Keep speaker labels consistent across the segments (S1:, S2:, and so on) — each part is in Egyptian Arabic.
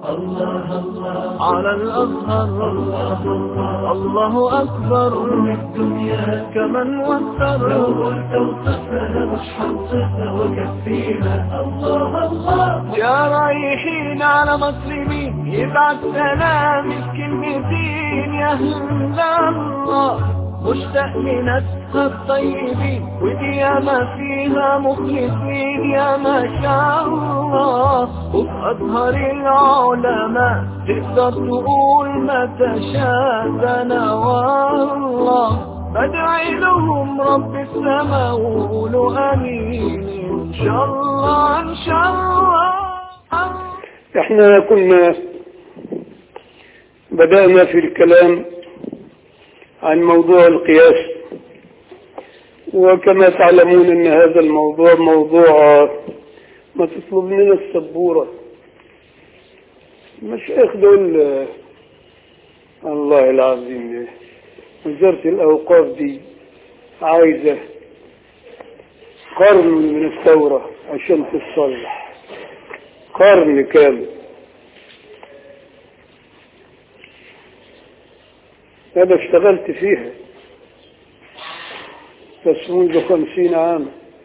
S1: الله الله على الأزهر الله الله الله أكبر الدنيا كمن وفر لو قلت وصفنا مش حنصفنا وكفينا الله الله يا رايحين على مسلمين يبعت سلام الكلمتين يا أهل الله مشتاق لناسها الطيبين ودي ياما فيها مخلصين يا ما شاء الله وفي أزهر العلماء تقدر تقول ما تشاء ده أنا والله بدعي لهم رب السماء وقولوا امين ان شاء الله ان شاء الله
S2: احنا كنا بدأنا في الكلام عن موضوع القياس وكما تعلمون ان هذا الموضوع موضوع ما تطلب لنا السبورة مشايخ دول الله العظيم وزارة الأوقاف دي عايزة قرن من الثورة عشان تتصلح قرن كامل أنا اشتغلت فيها بس منذ خمسين عام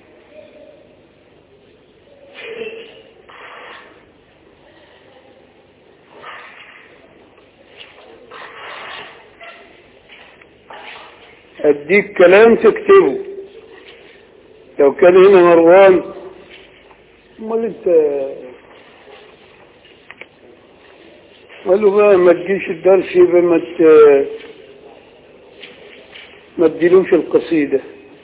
S2: أديك كلام تكتبه لو كان هنا مروان امال انت قال له بقى ما تجيش الدرس يبقى ما ت... ما تديلوش القصيدة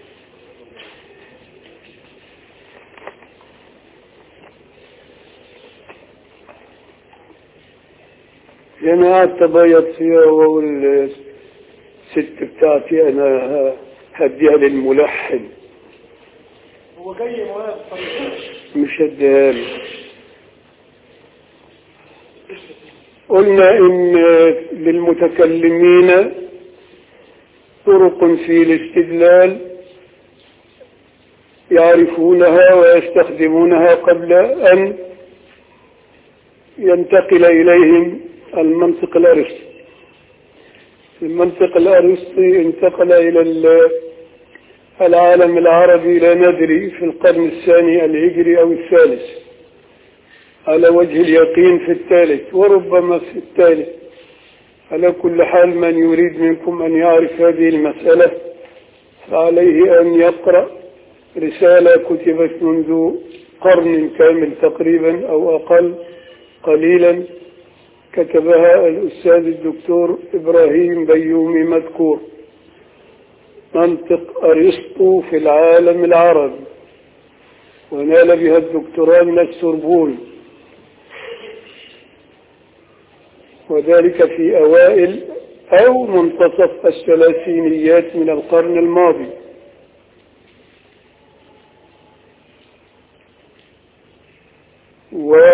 S2: أنا قعدت أبيض فيها وأقول الست بتاعتي أنا هديها للملحن
S3: هو جاي مواد
S2: مش هديها له قلنا إن للمتكلمين طرق في الاستدلال يعرفونها ويستخدمونها قبل أن ينتقل إليهم المنطق الأرسطي المنطق الأرسطي انتقل إلى العالم العربي لا ندري في القرن الثاني الهجري أو الثالث على وجه اليقين في الثالث وربما في الثالث على كل حال من يريد منكم أن يعرف هذه المسألة فعليه أن يقرأ رسالة كتبت منذ قرن كامل تقريبا أو أقل قليلا كتبها الأستاذ الدكتور إبراهيم بيومي مذكور منطق أرسطو في العالم العربي ونال بها الدكتوراه من السوربون وذلك في أوائل أو منتصف الثلاثينيات من القرن الماضي و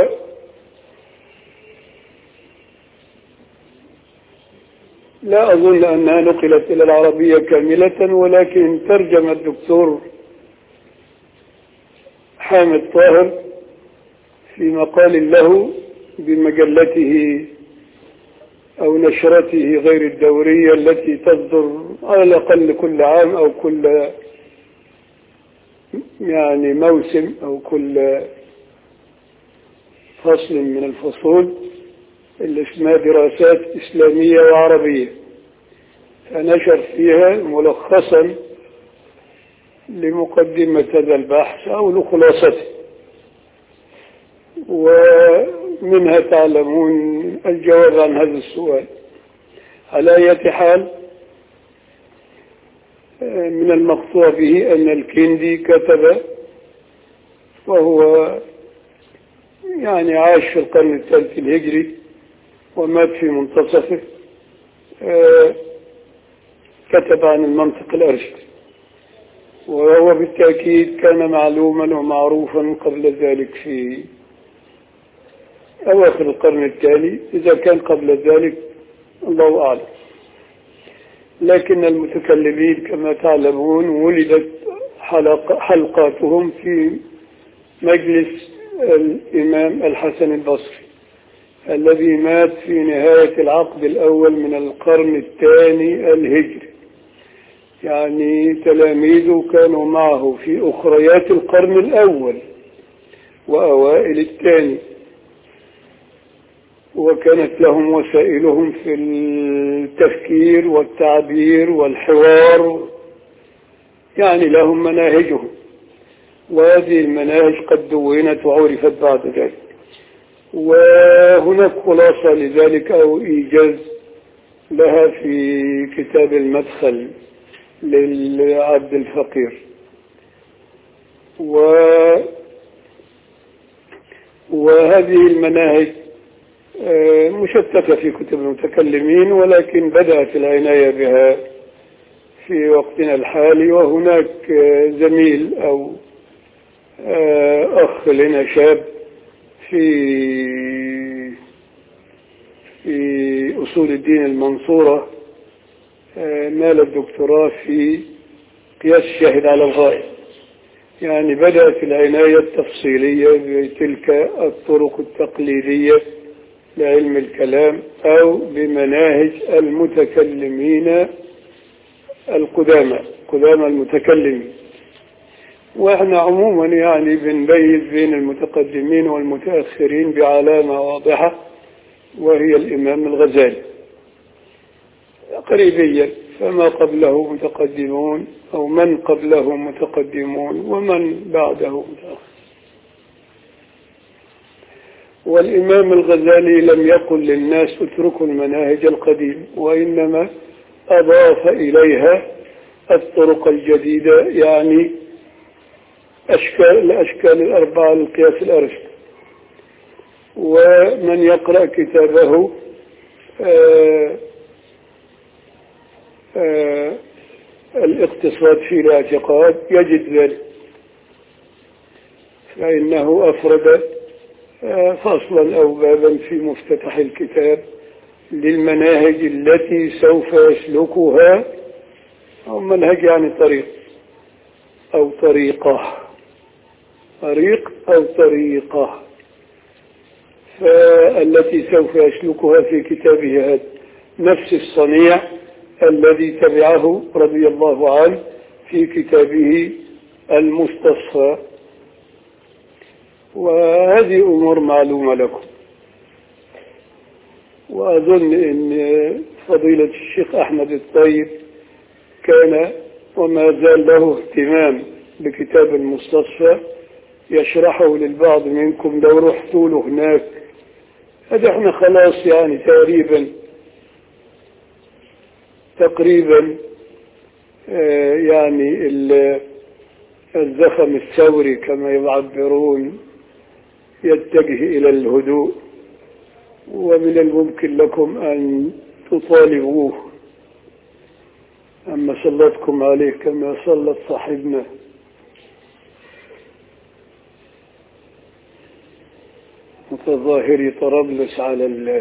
S2: لا أظن أنها نقلت إلى العربية كاملة ولكن ترجم الدكتور حامد طاهر في مقال له بمجلته أو نشرته غير الدورية التي تصدر على الأقل كل عام أو كل يعني موسم أو كل فصل من الفصول اللي اسمها دراسات إسلامية وعربية فنشر فيها ملخصا لمقدمة هذا البحث أو لخلاصته ومنها تعلمون الجواب عن هذا السؤال على أية حال من المقطوع به أن الكندي كتب وهو يعني عاش في القرن الثالث الهجري ومات في منتصفه كتب عن المنطق الأرشدي وهو بالتأكيد كان معلوما ومعروفا قبل ذلك في أواخر القرن التالي إذا كان قبل ذلك الله أعلم لكن المتكلمين كما تعلمون ولدت حلق حلقاتهم في مجلس الإمام الحسن البصري الذي مات في نهاية العقد الأول من القرن الثاني الهجري يعني تلاميذه كانوا معه في أخريات القرن الأول وأوائل الثاني وكانت لهم وسائلهم في التفكير والتعبير والحوار يعني لهم مناهجهم وهذه المناهج قد دونت وعرفت بعد ذلك وهناك خلاصة لذلك أو إيجاز لها في كتاب المدخل للعبد الفقير و وهذه المناهج مشتتة في كتب المتكلمين ولكن بدأت العناية بها في وقتنا الحالي وهناك زميل أو أخ لنا شاب في في أصول الدين المنصورة نال الدكتوراه في قياس الشاهد على الغائب يعني بدأت العناية التفصيلية بتلك الطرق التقليدية لعلم الكلام أو بمناهج المتكلمين القدامى قدامى المتكلمين واحنا عموما يعني بنميز بين المتقدمين والمتأخرين بعلامة واضحة وهي الإمام الغزالي قريبيا فما قبله متقدمون أو من قبله متقدمون ومن بعده متأخر والإمام الغزالي لم يقل للناس اتركوا المناهج القديمة وإنما أضاف إليها الطرق الجديدة يعني أشكال الأشكال الأربعة للقياس الأرشد ومن يقرأ كتابه آآ آآ الاقتصاد في الاعتقاد يجد ذلك فإنه أفرد فصلا أو بابا في مفتتح الكتاب للمناهج التي سوف يسلكها أو منهج يعني طريق أو طريقة طريق أو طريقة فالتي سوف يسلكها في كتابه هذا نفس الصنيع الذي تبعه رضي الله عنه في كتابه المستصفى وهذه أمور معلومة لكم وأظن أن فضيلة الشيخ أحمد الطيب كان وما زال له اهتمام بكتاب المستصفى يشرحه للبعض منكم لو رحتوا له هناك هذا احنا خلاص يعني تقريبا تقريبا آه يعني الزخم الثوري كما يعبرون يتجه إلى الهدوء ومن الممكن لكم أن تطالبوه أما سلطكم عليه كما سلط صاحبنا متظاهري طرابلس على الله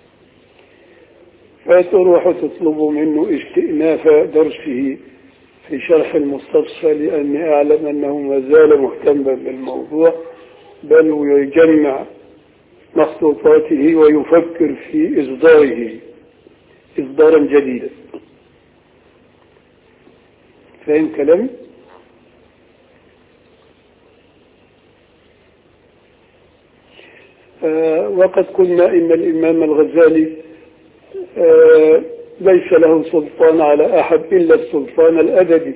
S2: فتروحوا تطلبوا منه استئناف درسه في شرح المستصفى لأني أعلم أنه ما زال مهتما بالموضوع بل ويجمع مخطوطاته ويفكر في إصداره إصدارا جديدا فاهم كلامي؟ آه وقد قلنا إن الإمام الغزالي آه ليس له سلطان على أحد إلا السلطان الأدبي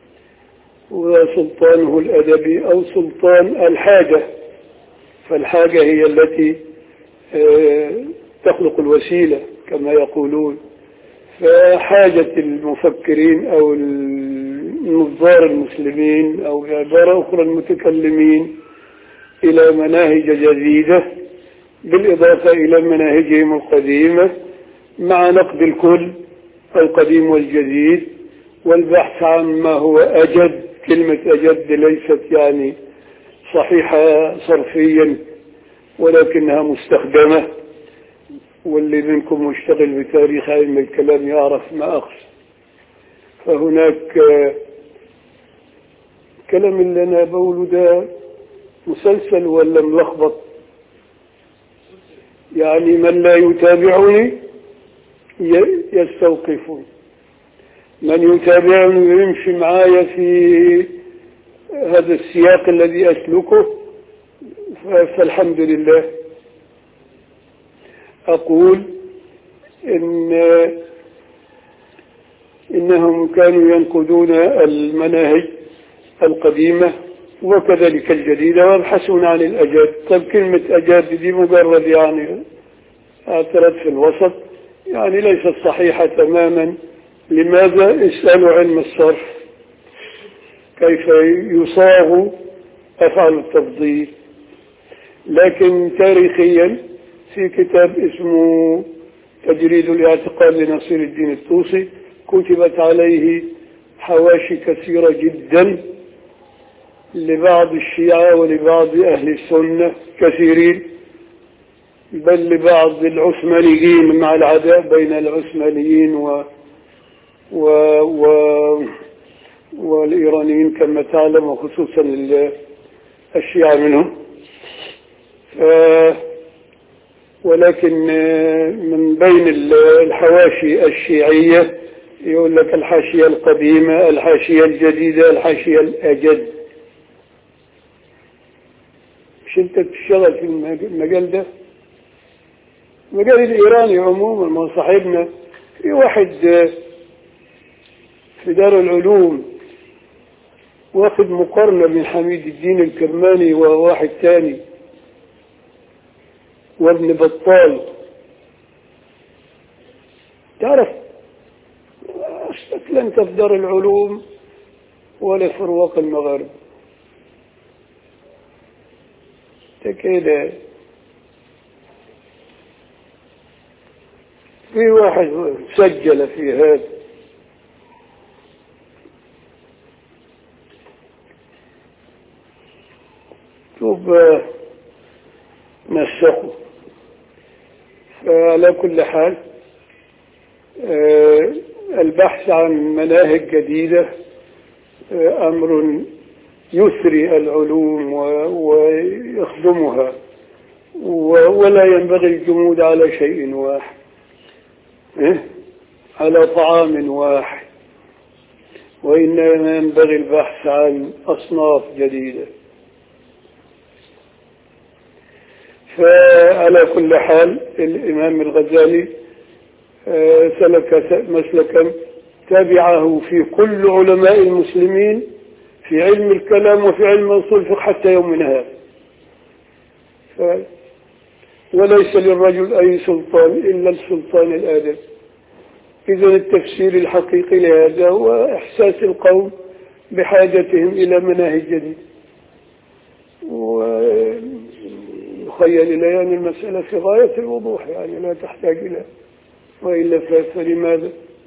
S2: وسلطانه الأدبي أو سلطان الحاجة فالحاجة هي التي آه تخلق الوسيلة كما يقولون فحاجة المفكرين أو النظار المسلمين أو بعبارة أخرى المتكلمين إلى مناهج جديدة بالإضافة إلى مناهجهم القديمة مع نقد الكل القديم والجديد والبحث عن ما هو أجد كلمة أجد ليست يعني صحيحة صرفيا ولكنها مستخدمة واللي منكم مشتغل بتاريخ علم الكلام يعرف ما أقصد فهناك كلام اللي أنا بقوله ده مسلسل ولا ملخبط يعني من لا يتابعني ي- يستوقفون من يتابعني ويمشي معايا في هذا السياق الذي أسلكه ف- فالحمد لله أقول إن إنهم كانوا ينقضون المناهج القديمة وكذلك الجديدة ويبحثون عن الأجاد طيب كلمة أجاد دي مجرد يعني اعترض في الوسط يعني ليست صحيحة تماما لماذا اسألوا علم الصرف كيف يصاغ أفعال التفضيل لكن تاريخيا في كتاب اسمه تجريد الاعتقاد لنصير الدين الطوسي كتبت عليه حواشي كثيرة جدا لبعض الشيعة ولبعض أهل السنة كثيرين بل لبعض العثمانيين مع العداء بين العثمانيين و, و... و... والإيرانيين كما تعلم وخصوصا ال- الشيعة منهم ف... ولكن آه، من بين ال- الحواشي الشيعية يقول لك الحاشية القديمة الحاشية الجديدة الحاشية الأجد مش انت بتشتغل في المج- المجال ده المجال الإيراني عموما ما هو صاحبنا في واحد آه، في دار العلوم واخد مقارنة من حميد الدين الكرماني وواحد تاني وابن بطال تعرف لا انت في دار العلوم ولا في رواق المغرب انت كده في واحد سجل في هذا شوف آه، نسخه فعلى كل حال آه، البحث عن مناهج جديدة آه، أمر يثري العلوم و- ويخدمها و- ولا ينبغي الجمود على شيء واحد إيه؟ على طعام واحد وإنما ينبغي البحث عن أصناف جديدة فعلى كل حال الإمام الغزالي آه، سلك س- مسلكا تبعه في كل علماء المسلمين في علم الكلام وفي علم أصول الفقه حتى يومنا هذا ف- وليس للرجل أي سلطان إلا السلطان الآدم إذا التفسير الحقيقي لهذا هو إحساس القوم بحاجتهم إلى مناهج جديدة ويخيل إلي أن المسألة في غاية الوضوح يعني لا تحتاج إلى وإلا ف- فلماذا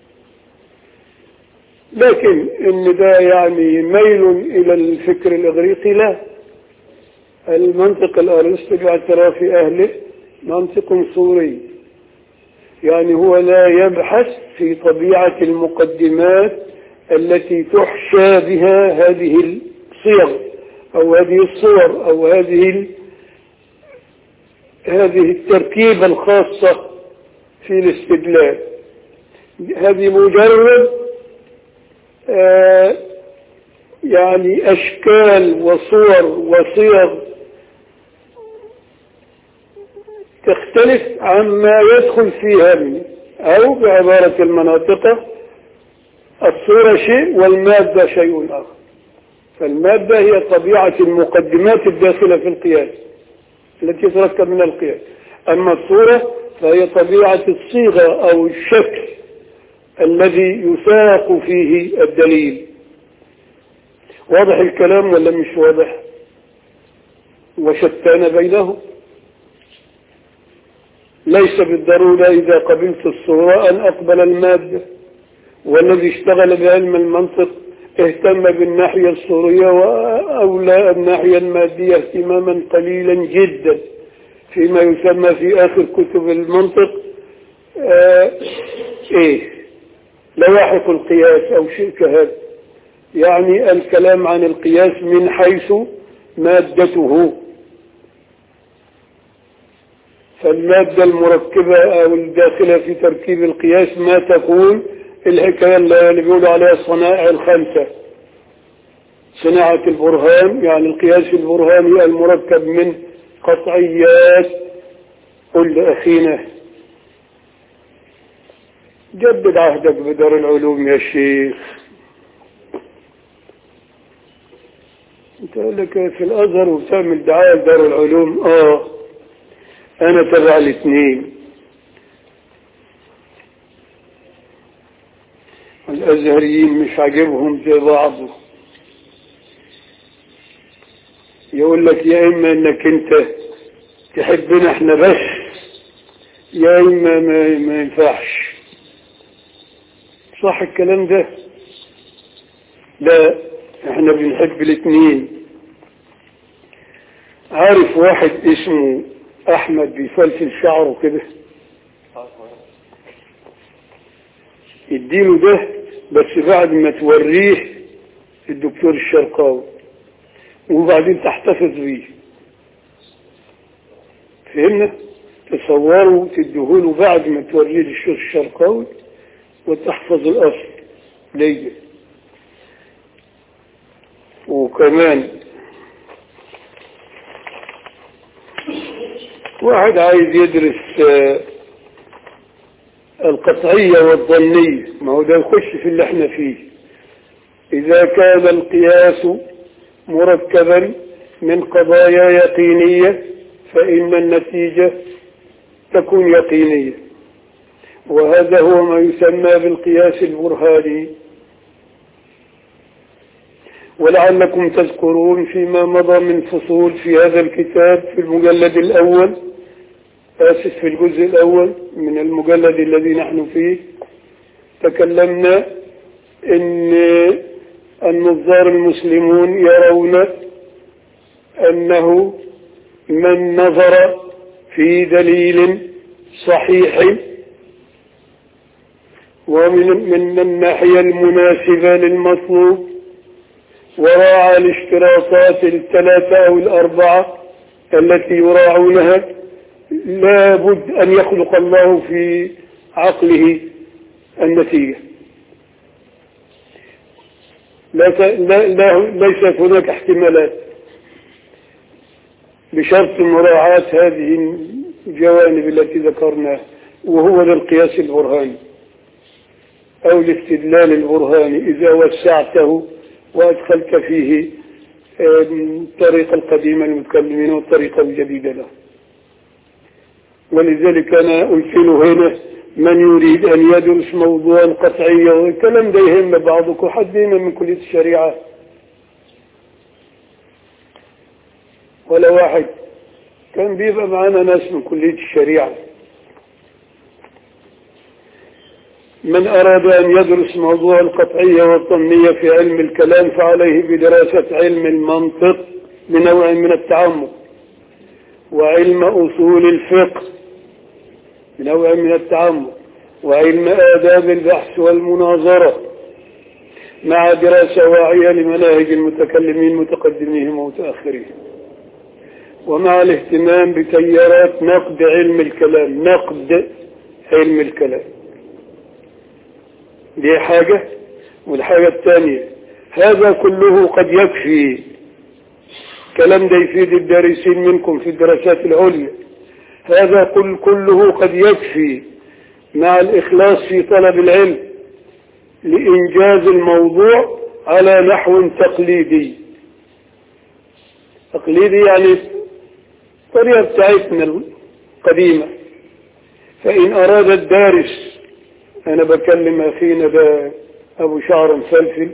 S2: لكن إن ده يعني ميل إلى الفكر الإغريقي لا المنطق الأرسطي باعتراف أهله منطق صوري يعني هو لا يبحث في طبيعة المقدمات التي تحشى بها هذه الصيغ أو هذه الصور أو هذه ال- هذه التركيبة الخاصة في الاستدلال هذه مجرد آه، يعني أشكال وصور وصيغ تختلف عما يدخل فيها من أو بعبارة المناطق الصورة شيء والمادة شيء آخر فالمادة هي طبيعة المقدمات الداخلة في القياس التي تتركب من القياس أما الصورة فهي طبيعة الصيغة أو الشكل الذي يساق فيه الدليل واضح الكلام ولا مش واضح وشتان بينهم ليس بالضرورة إذا قبلت الصورة أن أقبل المادة والذي اشتغل بعلم المنطق اهتم بالناحية الصورية وأولى الناحية المادية اهتماما قليلا جدا فيما يسمى في آخر كتب المنطق آه إيه لواحق القياس أو شيء كهذا يعني الكلام عن القياس من حيث مادته فالمادة المركبة أو الداخلة في تركيب القياس ما تكون الحكاية اللي بيقولوا عليها الصنائع الخمسة صناعة البرهان يعني القياس البرهاني المركب من قطعيات قل لأخينا جدد عهدك بدار العلوم يا شيخ انت لك في الازهر وبتعمل دعاية لدار العلوم اه انا تبع الاثنين الازهريين مش عاجبهم زي بعضه يقول لك يا اما انك انت تحبنا احنا بس يا اما ما, ما ينفعش صح الكلام ده لا احنا بنحب الاثنين عارف واحد اسمه احمد بيفلفل شعره كده اديله ده بس بعد ما توريه الدكتور الشرقاوي وبعدين تحتفظ بيه فهمنا تصوروا وتديهوله بعد ما توريه للشيخ الشرقاوي وتحفظ الاصل ليه وكمان واحد عايز يدرس آه، القطعية والظنية ما هو ده يخش في اللي احنا فيه إذا كان القياس مركبا من قضايا يقينية فإن النتيجة تكون يقينية وهذا هو ما يسمى بالقياس البرهاني ولعلكم تذكرون فيما مضى من فصول في هذا الكتاب في المجلد الأول آسف في الجزء الأول من المجلد الذي نحن فيه تكلمنا إن النظار المسلمون يرون أنه من نظر في دليل صحيح ومن من الناحية المناسبة للمطلوب وراعى الاشتراطات الثلاثة أو الأربعة التي يراعونها لابد أن يخلق الله في عقله النتيجة لا ت... لا... لا... ليست هناك احتمالات بشرط مراعاة هذه الجوانب التي ذكرناها وهو ذا القياس البرهاني أو الاستدلال البرهاني إذا وسعته وأدخلت فيه الطريقة القديمة للمتكلمين والطريقة الجديدة له ولذلك أنا قلت له هنا من يريد أن يدرس موضوع القطعية والكلام ده يهم بعضكم حدينا من كلية الشريعة ولا واحد كان بيبقى معانا ناس من كلية الشريعة من أراد أن يدرس موضوع القطعية والظنية في علم الكلام فعليه بدراسة علم المنطق بنوع من التعمق وعلم أصول الفقه بنوع من التعمق وعلم آداب البحث والمناظرة مع دراسة واعية لمناهج المتكلمين متقدميهم ومتأخرين ومع الاهتمام بتيارات نقد علم الكلام نقد علم الكلام دي حاجة والحاجة الثانية هذا كله قد يكفي كلام ده يفيد الدارسين منكم في الدراسات العليا هذا كل كله قد يكفي مع الإخلاص في طلب العلم لإنجاز الموضوع على نحو تقليدي تقليدي يعني الطريقة بتاعتنا القديمة فإن أراد الدارس أنا بكلم أخينا ده أبو شعر مفلفل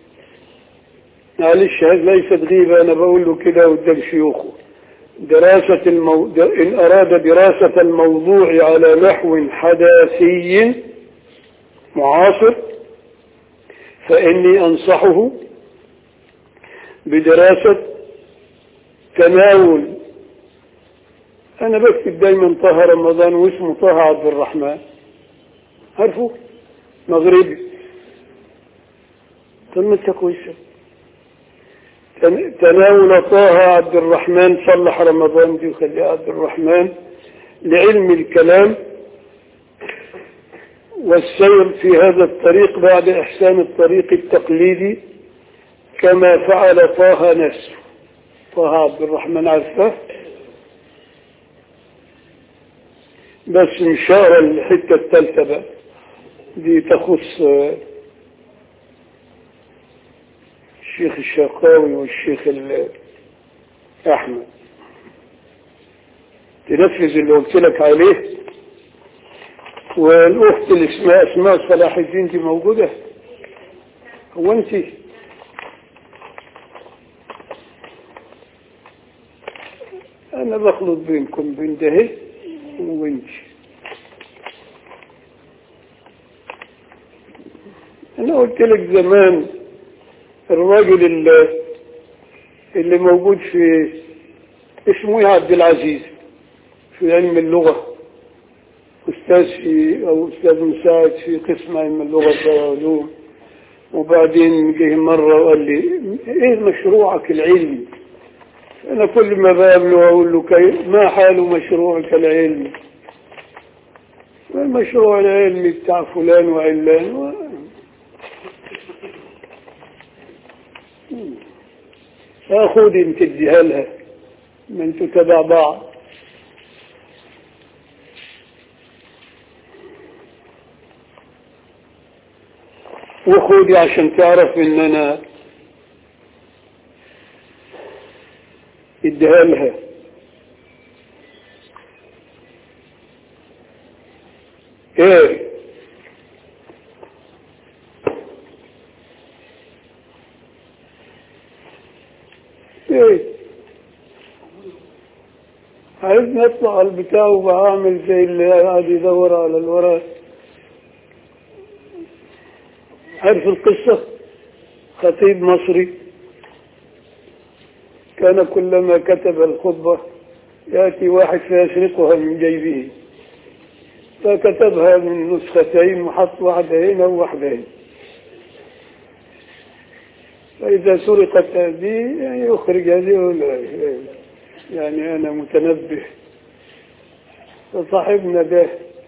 S2: معلش هذا ليست غيبة أنا بقول له كده قدام شيوخه دراسة المو... إن أراد دراسة الموضوع على نحو حداثي معاصر فإني أنصحه بدراسة تناول أنا بكتب دايما طه رمضان واسمه طه عبد الرحمن عارفه مغربي كلمتها كويسة تناول طه عبد الرحمن صلح رمضان دي وخليها عبد الرحمن لعلم الكلام والسير في هذا الطريق بعد إحسان الطريق التقليدي كما فعل طه نفسه طه عبد الرحمن عرفه بس نشار الحتة الثالثة بقى دي تخص آه، الشيخ الشرقاوي والشيخ ال- أحمد تنفذ اللي قلت لك عليه والأخت اللي اسمها أسماء صلاح الدين دي موجودة هو أنت أنا بخلط بينكم بين ده وانت أنا قلت لك زمان الراجل اللي, اللي موجود في اسمه إيه عبد العزيز في علم اللغة أستاذ في أو أستاذ مساعد في قسم علم اللغة والعلوم وبعدين جه مرة وقال لي إيه مشروعك العلمي؟ أنا كل ما بقابله أقول له كي ما حال مشروعك العلمي؟ المشروع العلمي بتاع فلان وعلان و... خذ انت اديها لها ما انتوا تبع بعض وخذي عشان تعرف ان انا اديها لها ايه ايه عايزني اطلع على البتاع وبعمل زي اللي قاعد يدور على الورق عارف القصة خطيب مصري كان كلما كتب الخطبة يأتي واحد فيسرقها من جيبه فكتبها من نسختين وحط واحدة هنا وواحدة هنا فإذا سرقت هذه يعني يخرج هذه ولا يعني أنا متنبه فصاحبنا ده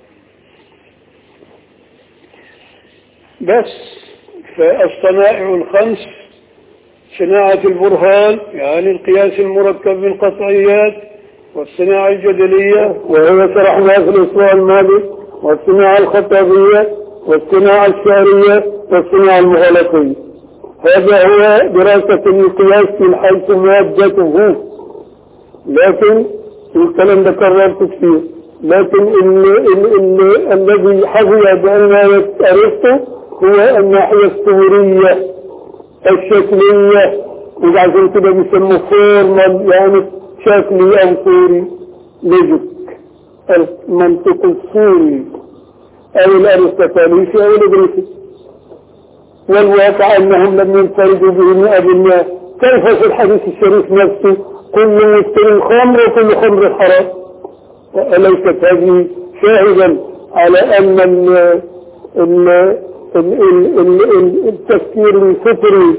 S2: بس فالصنائع الخمس صناعة البرهان يعني القياس المركب بالقطعيات والصناعة الجدلية وهي شرحناها في الأسبوع الماضي والصناعة الخطابية والصناعة الشعرية والصناعة المغلقية هذا هو دراسة القياس من حيث مادته لكن الكلام ده كررت كثير لكن ال ال ال الذي حظي بأن عرفته هو الناحية الصورية الشكلية وده عشان كده بيسموه فورمال يعني شكلي أو صوري لوجيك المنطق الصوري أو الأرسطاليسي أو الإدريسي والواقع أنهم لم ينفردوا به مئة بالمئة كيف في الحديث الشريف نفسه كل مشتري خمر وكل خمر حرام أليست هذه شاهدا على أن ال ال ال ال ال التفكير الفطري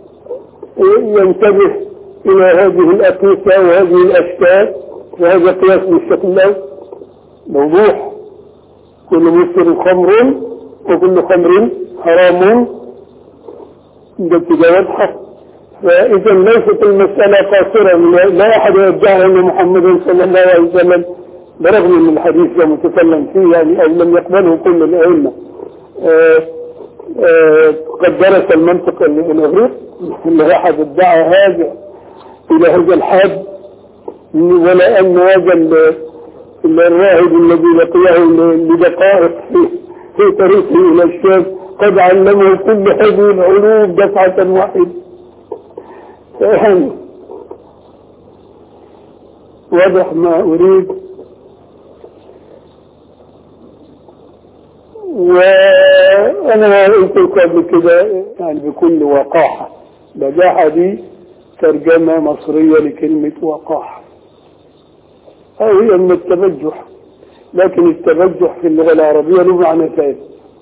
S2: ينتبه إلى هذه الأقيسة وهذه الأشكال وهذا قياس بالشكل الأول موضوع كل مسكر خمر وكل خمر حرام ده تجاوز حق فإذا ليست المسألة قاصرة لا أحد يدعي أن محمد صلى الله عليه وسلم برغم من الحديث ده متكلم فيه يعني أو لم يقبله كل الأئمة قد درس المنطق الإغريق اللي أحد ادعى هذا إلى هذا الحد ولا أن هذا الراهب الذي لقيه لدقائق في, في طريقه إلى الشام قد علمه كل هذه العلوم دفعة واحدة يعني واضح ما أريد وأنا قلت لكم قبل كده يعني بكل وقاحة بجاحة دي ترجمة مصرية لكلمة وقاحة أو هي من التبجح لكن التبجح في اللغة العربية له معنى ثاني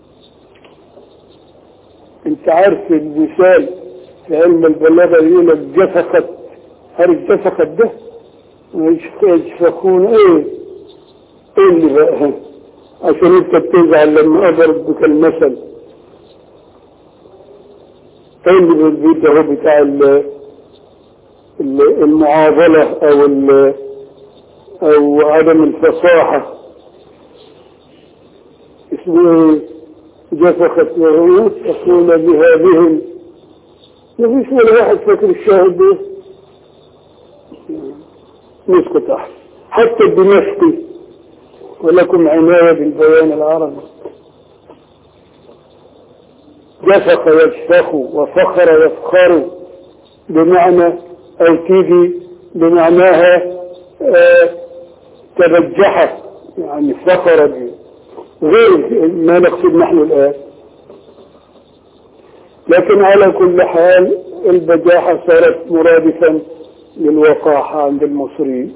S2: انت عارف المثال في علم البلاغة يقول لك جفقت عارف جفقت ده يشفخون ايه قول لي بقى عشان انت بتزعل لما اضرب بك المثل قول لي بالبيت ده هو بتاع ال- ال- المعاضلة او ال- او عدم الفصاحة اسمه ايه؟ جفخت الرؤوس يقول بها بهم مفيش ولا واحد فاكر الشاهد ده نسكت احسن حتى الدمشقي ولكم عناية بالبيان العربي جفخ يجفخ وفخر يفخر بمعنى أو تيجي بمعناها آه تبجح يعني فخر به غير ما نقصد نحن الآن لكن على كل حال البجاحة صارت مرادفا للوقاحة عند المصريين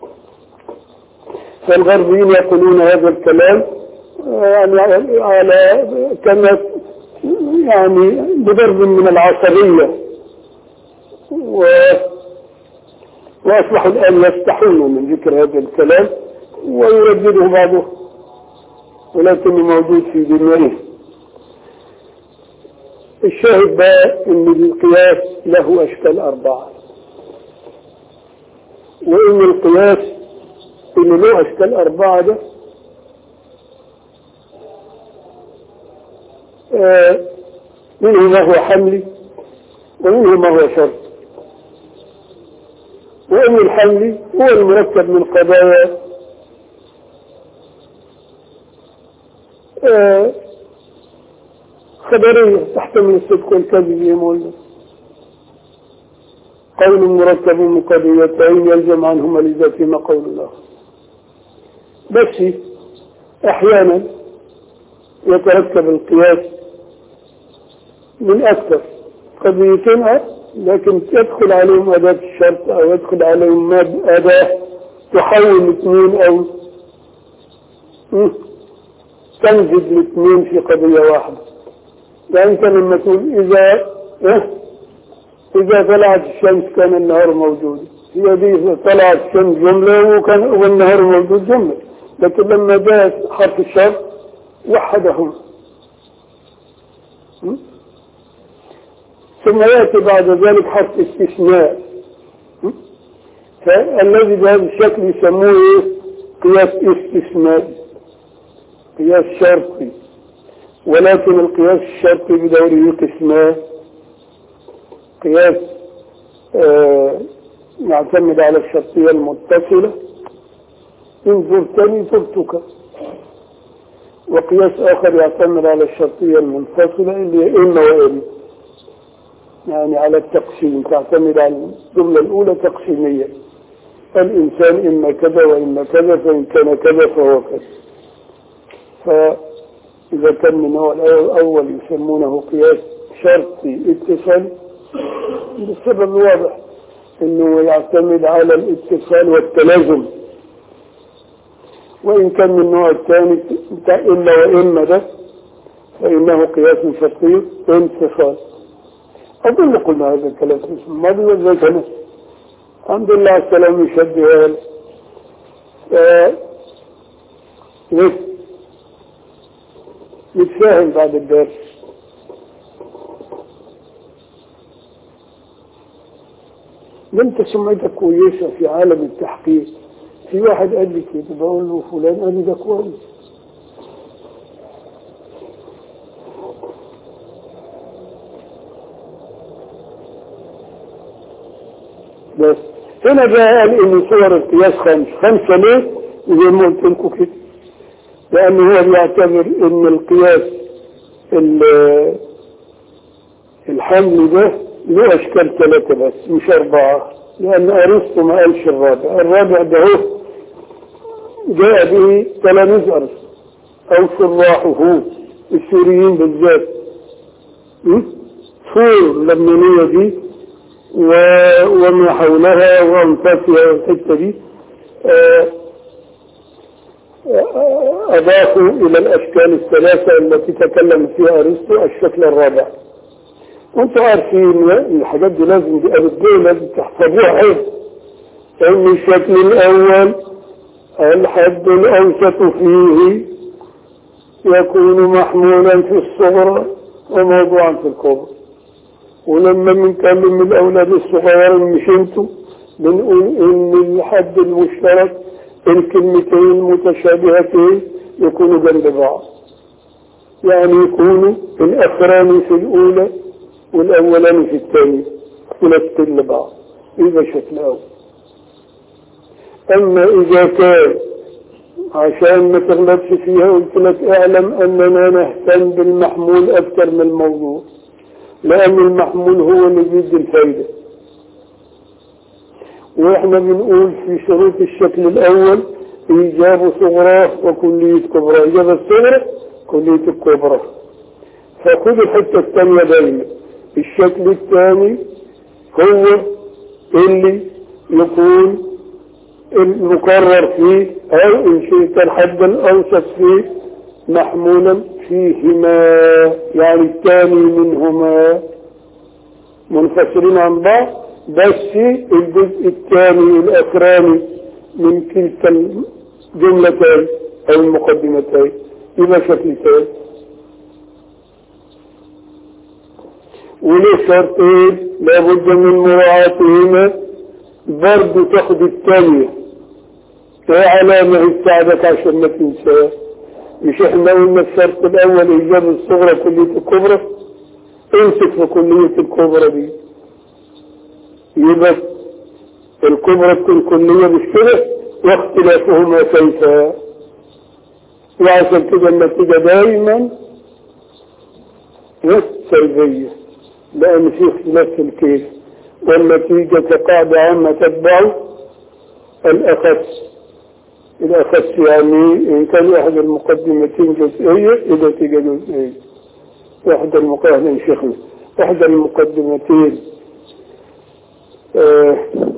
S2: فالغربيين يقولون هذا الكلام يعني على كما يعني بضرب من العصبية و وأصبحوا الآن يستحون من ذكر هذا الكلام ويردده بعضهم ولكنه موجود في دمائه الشاهد بقى ان القياس له اشكال اربعه وان القياس اللي له اشكال اربعه ده آه منه ما هو حملي ومنه ما هو شرط وان الحملي هو المركب من قضايا آه خبرية تحتمل الصدق والكذب زي ما قلنا قول مركب من قضيتين يلزم عنهما لذاتهما قول الآخر بس أحيانا يتركب القياس من أكثر قضيتين لكن تدخل عليهم أداة الشرط أو يدخل عليهم أداة تحول اثنين أو تنجد الاثنين في قضية واحدة يعني كان لما تقول إذا إيه؟ إذا طلعت الشمس كان النهار موجود هي دي إذا طلعت الشمس جملة وكان والنهار موجود جملة لكن لما جاء حرف الشر وحدهم ثم يأتي بعد ذلك حرف استثناء فالذي بهذا الشكل يسموه قياس استثنائي قياس شرطي ولكن القياس الشرطي بدوره قسمان قياس آه يعتمد على الشرطية المتصلة إن زرتني زرتك وقياس آخر يعتمد على الشرطية المنفصلة اللي هي إما وإما يعني على التقسيم تعتمد على الجملة الأولى تقسيمية الإنسان إما كذا وإما كذا فإن كان كذا فهو كذا فإذا كان من النوع الأول يسمونه قياس شرطي اتصال بالسبب واضح انه يعتمد على الاتصال والتلازم وان كان من النوع الثاني بتاع الا واما ده فانه قياس شرطي انفصال اظن قلنا هذا الكلام في الماضي وذلك انا الحمد لله على السلام يشبه هذا ف... نتفاهم بعد الدرس انت سمعتك كويسة في عالم التحقيق في واحد قال لي كده بقول له فلان قال لي ده كويس بس هنا بقى قال ان صور القياس خمس خمسة ليه زي ما قلت لكم كده لأنه هو بيعتبر ان القياس الحمل ده له أشكال ثلاثة بس مش أربعة لأن أرسطو ما قالش الرابع الرابع ده هو جاء به تلاميذ أرسطو أو شراحه السوريين بالذات فور اللبنانية دي و... وما حولها وأنفاسها والحتة دي أضافوا إلى الأشكال الثلاثة التي تكلم فيها أرسطو الشكل الرابع وانتوا عارفين الحاجات دي لازم دي أبدين لازم تحفظوها حفظ لأن الشكل الأول الحد الأوسط فيه يكون محمولا في الصغرى وموضوعا في الكبرى ولما بنكلم الأولاد الصغيرين مش انتوا بنقول إن الحد المشترك الكلمتين المتشابهتين يكونوا جنب بعض يعني يكونوا الأخراني في الأولى والأولاني في الثانية ثلاثتين لبعض إذا شكل أول أما إذا كان عشان ما تغلطش فيها قلت لك اعلم أننا نهتم بالمحمول أكثر من الموضوع لأن المحمول هو اللي بيدي الفايدة وإحنا بنقول في شروط الشكل الأول إيجاب صغرى وكلية كبرى إيجاب الصغرى كلية الكبرى فخذ الحتة الثانية دايما الشكل الثاني هو اللي يكون المقرر فيه أو إن شئت الحد الأوسط فيه محمولا فيهما يعني الثاني منهما منفصلين عن بعض بس الجزء الثاني الأخراني من كلتا الجملتين أو المقدمتين يبقى شكل ثاني وليه شرطين لابد من مراعاتهما برضه تاخد الثانية ايه علامة تساعدك عشان ما تنساها مش احنا قلنا الشرط الاول ايجاب الصغرى كلية الكبرى امسك في كلية الكبرى دي يبقى الكبرى تكون كلية مش كده واختلافهما كيف وعشان كده النتيجة دايما سلبية لأن في اختلاف في الكيف والنتيجة كقاعدة عامة تتبع الأخس الأخس يعني إن كان أحد المقدمتين جزئية النتيجة جزئية واحدة المقدمتين شيخنا واحدة المقدمتين آه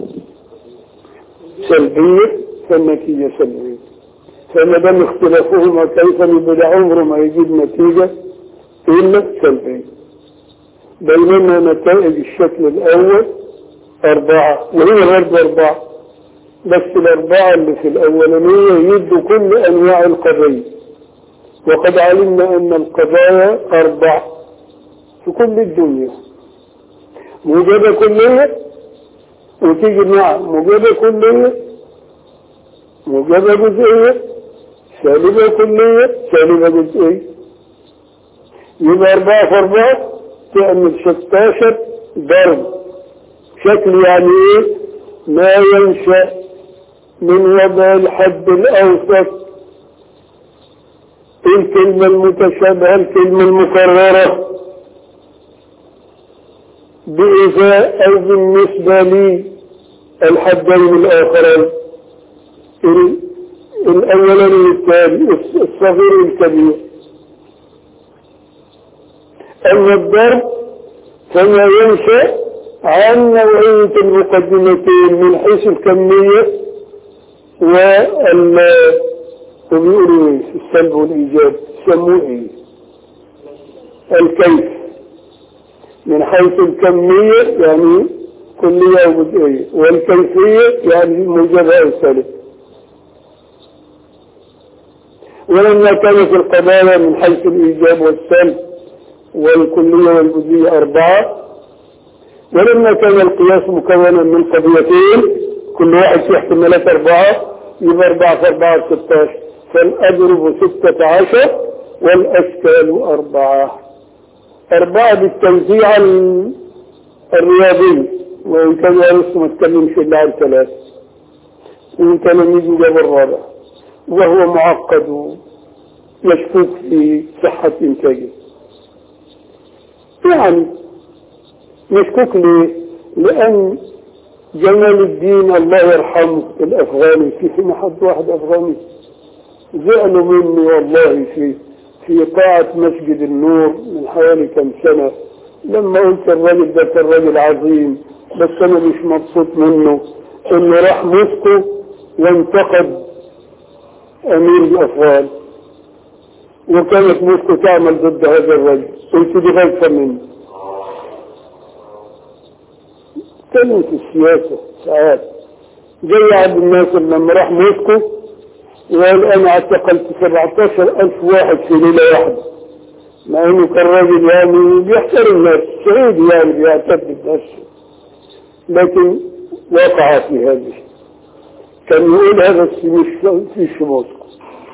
S2: سلبية فالنتيجة سلبية فما دام اختلافهما كيف يبقى عمره ما يجيب نتيجة إلا سلبية بينما نتائج الشكل الأول أربعة وهي برضه أربعة بس الأربعة اللي في الأولانية يدوا كل أنواع القضية وقد علمنا أن القضايا أربع في كل الدنيا موجبة كلية وتيجي مع موجبة كلية موجبة جزئية سالبة كلية سالبة جزئية يبقى أربعة في أربعة تعمل 16 ضرب شكل يعني ايه ما ينشأ من وضع الحد الأوسط الكلمة المتشابهة الكلمة المكررة بإذاء أو بالنسبة لي الحدين الآخرين الأولاني الثاني الصغير الكبير أما الضرب فما ينشأ عن نوعية المقدمتين من حيث الكمية وال وبيقولوا ايه السلب والإيجاب يسموه ايه الكيف من حيث الكمية يعني كلية وجزئية والكيفية يعني موجبة أو سالب ولما كانت القضايا من حيث الإيجاب والسلب والكلية والجزئية أربعة ولما كان القياس مكونا من قضيتين كل واحد فيه احتمالات أربعة يبقى أربعة في أربعة ستاشر فالأضرب ستة عشر والأشكال أربعة أربعة بالتوزيع الرياضي وإن كان يارس ما تكلمش إلا عن ثلاث وإن كان يجي جاب الرابع وهو معقد يشكك في صحة إنتاجه يعني مشكوك ليه لأن جمال الدين الله يرحمه الأفغاني في محد واحد أفغاني زعلوا مني والله في في قاعة مسجد النور من حوالي كم سنة لما قلت الراجل ده كان راجل عظيم بس أنا مش مبسوط منه إنه راح موسكو وانتقد أمير الأفغان وكانت موسكو تعمل ضد هذا الرجل قلت دي غلطة مني كلمة السياسة ساعات زي عبد الناصر لما راح موسكو وقال انا اعتقلت 17 الف واحد في ليلة واحدة مع انه كان راجل يعني بيحترم نفسه سعيد يعني بيعتد بنفسه لكن وقع في هذا كان يقول هذا مش فيش في موسكو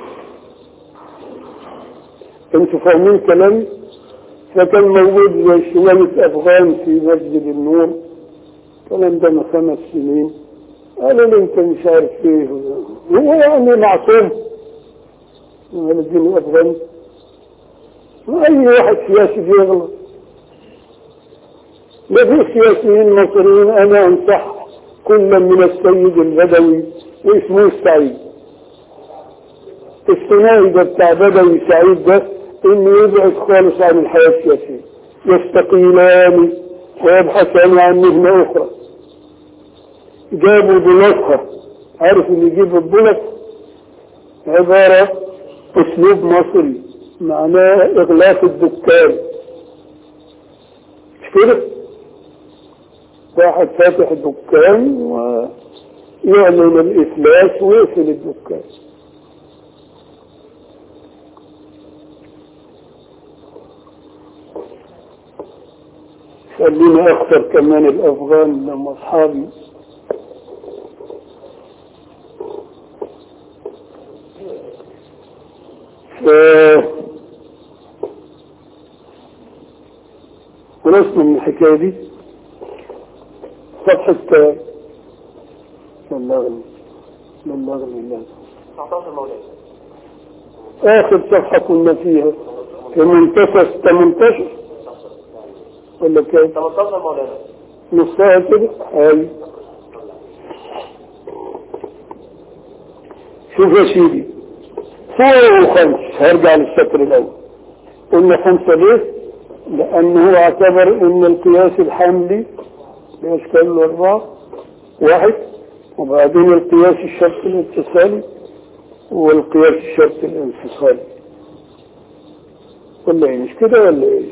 S2: انتوا فاهمين كلامي فكان موجود زي شوية افغان في مسجد النور الكلام ده من خمس سنين قالوا لي انت مش عارف ايه هو يعني معصوم من الدين الافغاني اي واحد سياسي بيغلط لا في سياسيين مصريين انا انصح كل من السيد البدوي واسمه السعيد الثنائي ده بتاع بدوي سعيد ده انه يبعد خالص عن الحياة السياسية يستقيلان ويبحثان عن مهنة اخرى جابوا بلطخة عارف اللي يجيب البلط عبارة اسلوب مصري معناه اغلاق الدكان مش كده واحد فاتح دكان ويعلن الافلاس ويقفل الدكان خليني اختار كمان الافغان لما اصحابي ف خلصنا من الحكايه دي صفحة بلغني بلغني الله
S3: 19 مولانا
S2: آخر صفحة كنا فيها في منتصف 18 ولا كام؟
S3: 18 مولانا
S2: نصها كده أي شوف يا سيدي فوق وخمس هرجع للسطر الأول قلنا خمسة ليه؟ لأنه اعتبر أن القياس الحملي بأشكال الأربعة واحد وبعدين القياس الشرط الاتصالي والقياس الشرط الانفصالي ولا ايه مش كده ولا ايه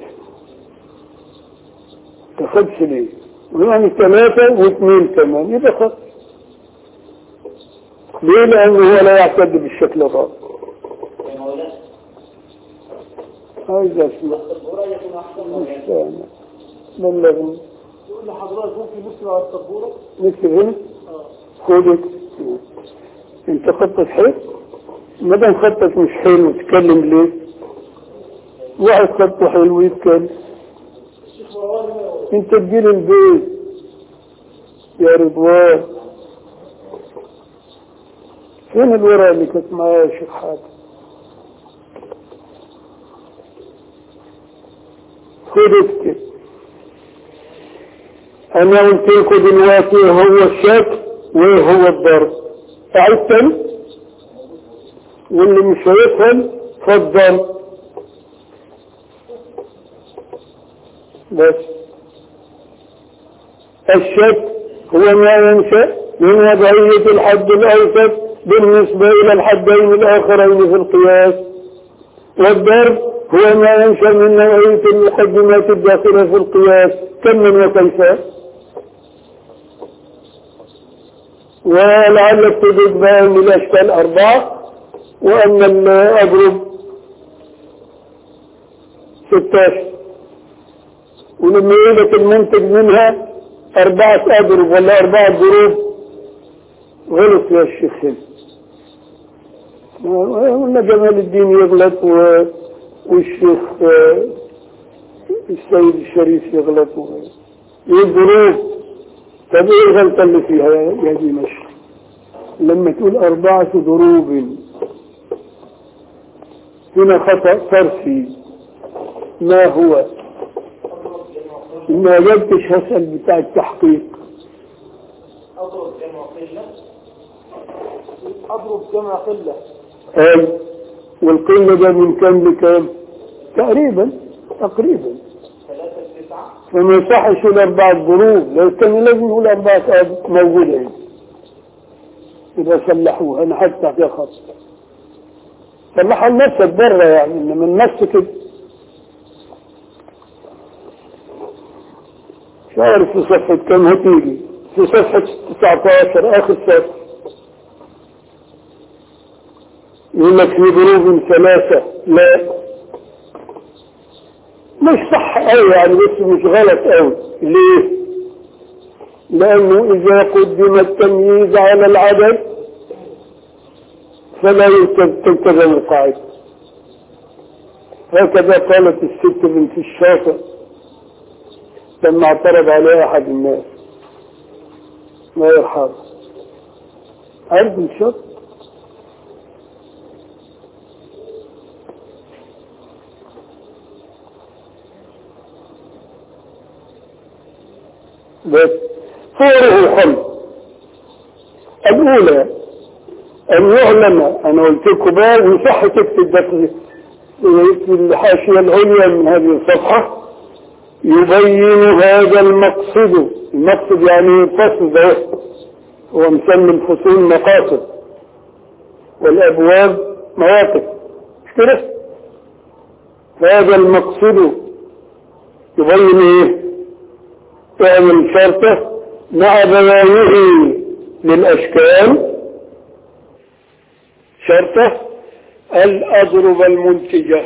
S2: تاخدش ليه يعني ثلاثة واثنين كمان يبقى خط ليه لأنه هو لا يعتد بالشكل الرابع
S3: يا مولانا
S2: عايز اسمع
S3: الصبورة يكون أحسن
S2: مش
S3: مولانا
S2: سامع بلغني
S3: يقول لحضرتك ممكن نكتب على السبورة
S2: نكتب هنا خدك انت خطك حلو ما دام خطك مش حلو تتكلم ليه واحد خطه حلو يتكلم
S3: الشيخ مروان هنا
S2: انت تجيلي البيت يا رضوان فين الورقة اللي كانت معايا يا شيخ حاتم خد اكتب انا قلت لكم دلوقتي هو الشك وايه هو الضرب تعيد تاني واللي مش هيفهم فالضرب بس الشك هو ما ينشأ من وضعية الحد الأوسط بالنسبة إلى الحدين الآخرين في القياس والضرب هو ما ينشأ من نوعية المقدمات الداخلة في القياس كم من وكيف ولعلك تجد بقى من الأشكال أربعة وأن الأضرب ستاشر ولما يقولك المنتج منها أربعة أضرب ولا أربعة ضروب غلط يا الشيخ ولا جمال الدين يغلط و... والشيخ آه، السيد الشريف يغلط و... يضرب طب ايه الغلطة اللي فيها يا يا دمشق لما تقول أربعة ضروب هنا خطأ صرفي ما هو ما جبتش هسأل بتاع التحقيق
S3: أضرب جمع قلة أضرب جمع قلة
S2: أي والقلة ده من كام لكام تقريبا تقريبا
S3: ثلاثة تسعة
S2: فما يصحش يقول أربعة ضروب لو كان لازم يقول أربعة آب موجودة هنا يبقى صلحوها أنا حتى فيها خط صلحها لنفسك بره يعني إنما النفس كده مش عارف في صفحة كم هتيجي في صفحة 19 آخر صفحة يقول لك في ظروف ثلاثة لا مش صح قوي يعني بس مش غلط قوي ليه؟ لأنه إذا قدم التمييز على العدد فلا تلتزم القاعدة هكذا قالت الست بنت الشافع لما اعترض عليها أحد الناس ما يرحم عرض الشر بس صوره الخمس الأولى أن يعلم أنا قلت لكم بقى وصح تكتب ده في الحاشية العليا من هذه الصفحة يبين هذا المقصد المقصد يعني الفصل ده هو مسمي الفصول مقاصد والأبواب مواقف مش كده؟ فهذا المقصد يبين ايه؟ تعمل شرطه مع بيانه للأشكال شرطه الأضرب المنتجة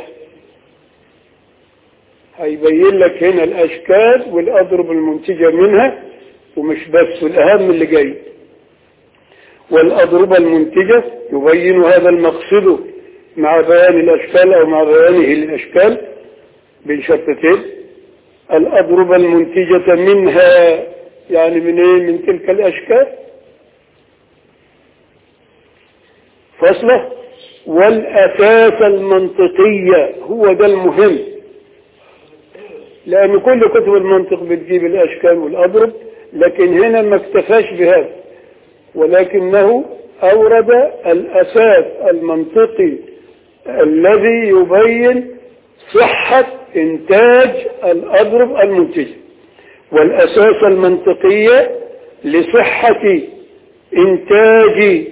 S2: هيبين لك هنا الأشكال والأضرب المنتجة منها ومش بس الأهم اللي جاي والأضربة المنتجة يبين هذا المقصد مع بيان الأشكال أو مع بيانه للأشكال بين شرطتين الأضربة المنتجة منها يعني من ايه من تلك الاشكال فصله والاساس المنطقية هو ده المهم لان كل كتب المنطق بتجيب الاشكال والاضرب لكن هنا ما اكتفاش بهذا ولكنه اورد الاساس المنطقي الذي يبين صحة انتاج الاضرب المنتجه والأساس المنطقية لصحة إنتاج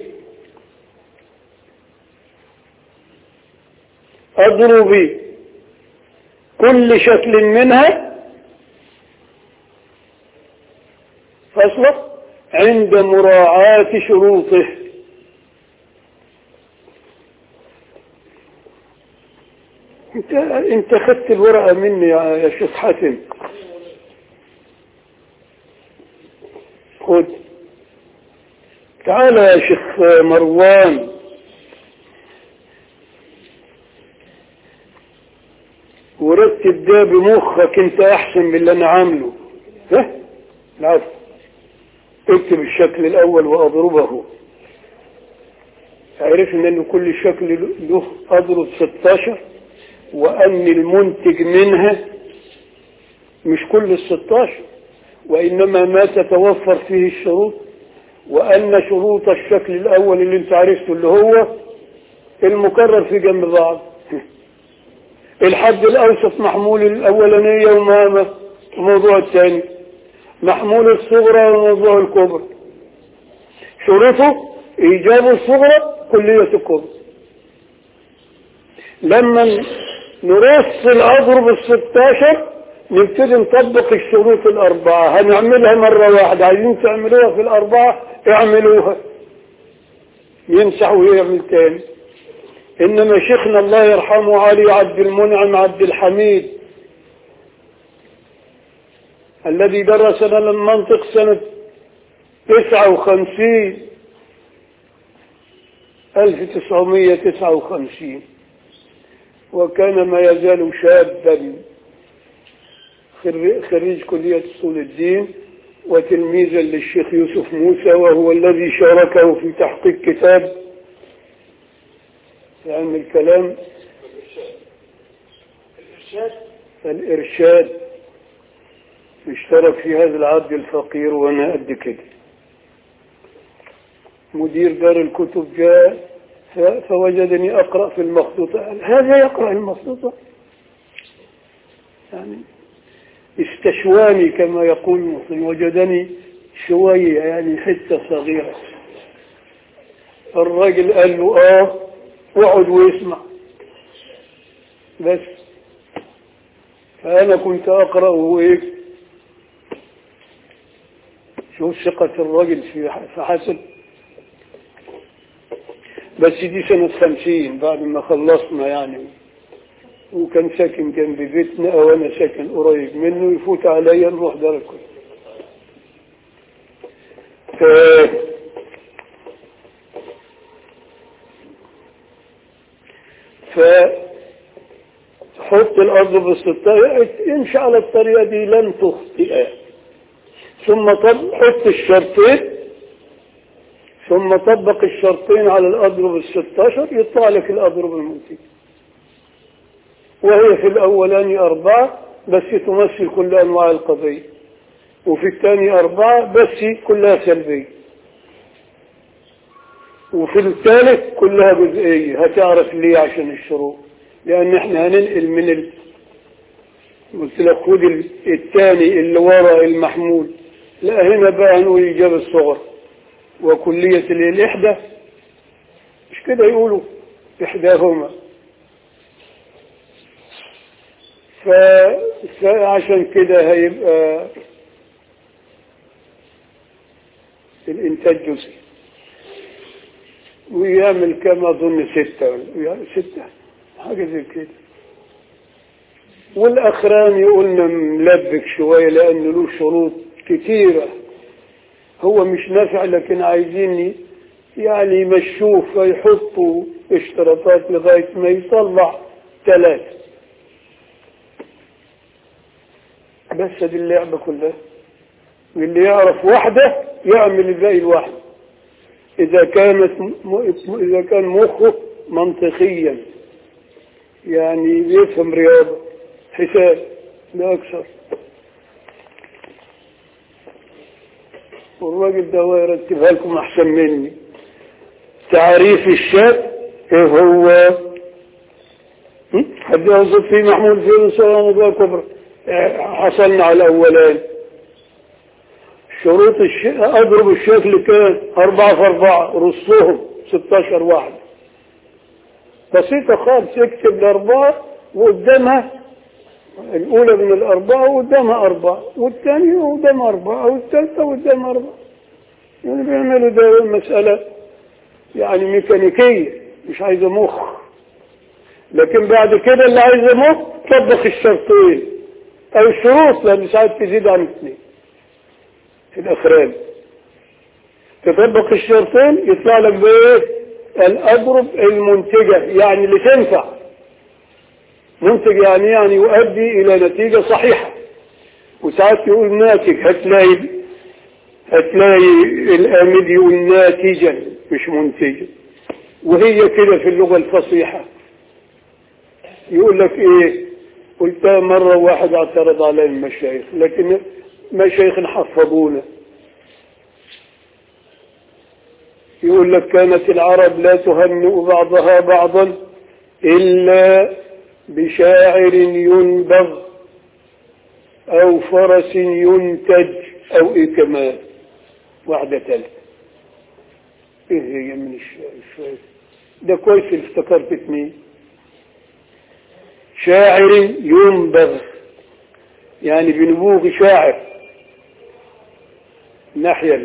S2: أضرب كل شكل منها فصلة عند مراعاة شروطه انت انت خدت الورقة مني يا شيخ حاتم خد تعال يا شيخ مروان ورتب ده بمخك انت احسن من اللي انا عامله ها العفو اكتب الشكل الاول واضربه عرفنا ان كل شكل له اضرب 16 وان المنتج منها مش كل ال 16 وإنما ما تتوفر فيه الشروط وأن شروط الشكل الأول اللي انت عرفته اللي هو المكرر في جنب بعض الحد الأوسط محمول الأولانية وما الموضوع الثاني محمول الصغرى وموضوع الكبرى شروطه إيجاب الصغرى كلية الكبرى لما نرص الأضرب الستاشر نبتدي نطبق الشروط الأربعة هنعملها مرة واحدة عايزين تعملوها في الأربعة اعملوها يمسح ويعمل تاني إنما شيخنا الله يرحمه علي عبد المنعم عبد الحميد الذي درس لنا المنطق سنة تسعة وخمسين ألف تسعمية تسعة وخمسين وكان ما يزال شابا خريج كلية أصول الدين وتلميذا للشيخ يوسف موسى وهو الذي شاركه في تحقيق كتاب في علم الكلام
S3: الإرشاد
S2: الإرشاد اشترك في هذا العبد الفقير وأنا قد كده مدير دار الكتب جاء ف- فوجدني أقرأ في المخطوطة قال هذا يقرأ المخطوطة يعني استشواني كما يقول المصري وجدني شوية يعني حتة صغيرة الراجل قال له اه اقعد واسمع بس فأنا كنت أقرأ وهو إيه شوف ثقة الرجل في في حسن بس دي سنة خمسين بعد ما خلصنا يعني وكان ساكن جنب بيتنا وانا ساكن قريب منه يفوت عليا نروح دار الكتب ف... فحط الأرض بالستار امشي على الطريقة دي لن تخطئ ثم طب حط الشرطين ثم طبق الشرطين على الأضرب الستاشر يطلع لك الأضرب المنتج وهي في الأولاني أربعة بس تمثل كل أنواع القضية وفي الثاني أربعة بس كلها سلبية وفي الثالث كلها جزئية هتعرف ليه عشان الشروط لأن احنا هننقل من ال... قلت لك خد الثاني اللي ورا المحمول لا هنا بقى هنقول إجابة الصغر وكلية الإحدى مش كده يقولوا إحداهما ف... فعشان كده هيبقى الإنتاج جزئي ويعمل كما أظن ستة يعني ستة حاجة زي كده والأخراني قلنا ملبك شوية لأنه له شروط كتيرة هو مش نافع لكن عايزين يعني يمشوه فيحطوا اشتراطات لغاية ما يطلع ثلاثة بس دي اللعبة كلها واللي يعرف واحدة يعمل الباقي الواحد إذا كانت م... إذا كان مخه منطقيا يعني يفهم رياضة حساب لا أكثر والراجل ده هو يرتبها لكم أحسن مني تعريف الشاب إيه هو حد يوصف فيه محمود في صلاة كبرى حصلنا على الأولان شروط الش... أضرب الشكل كان أربعة في أربعة رصهم 16 واحد بسيطة خالص اكتب الأربعة وقدامها الأولى من الأربعة وقدامها أربعة والثانية وقدامها أربعة والثالثة وقدامها أربعة يعني بيعملوا ده مسألة يعني ميكانيكية مش عايزة مخ لكن بعد كده اللي عايزة مخ طبق الشرطين أو الشروط لأن ساعات تزيد عن اثنين في الأخران تطبق الشرطين يطلع لك بإيه الأضرب المنتجة يعني اللي تنفع منتج يعني يعني يؤدي إلى نتيجة صحيحة وساعات يقول ناتج هتلاقي هتلاقي الآمد يقول ناتجا مش منتجا وهي كده في اللغة الفصيحة يقول لك ايه قلتها مرة واحد اعترض على المشايخ لكن مشايخ حفظونا يقول لك كانت العرب لا تهنئ بعضها بعضا إلا بشاعر ينبغ أو فرس ينتج أو إيه كمان واحدة ثالثة إيه هي من الشاعر ده كويس اللي افتكرت اثنين شاعر ينبغ يعني بنبوغ شاعر ناحية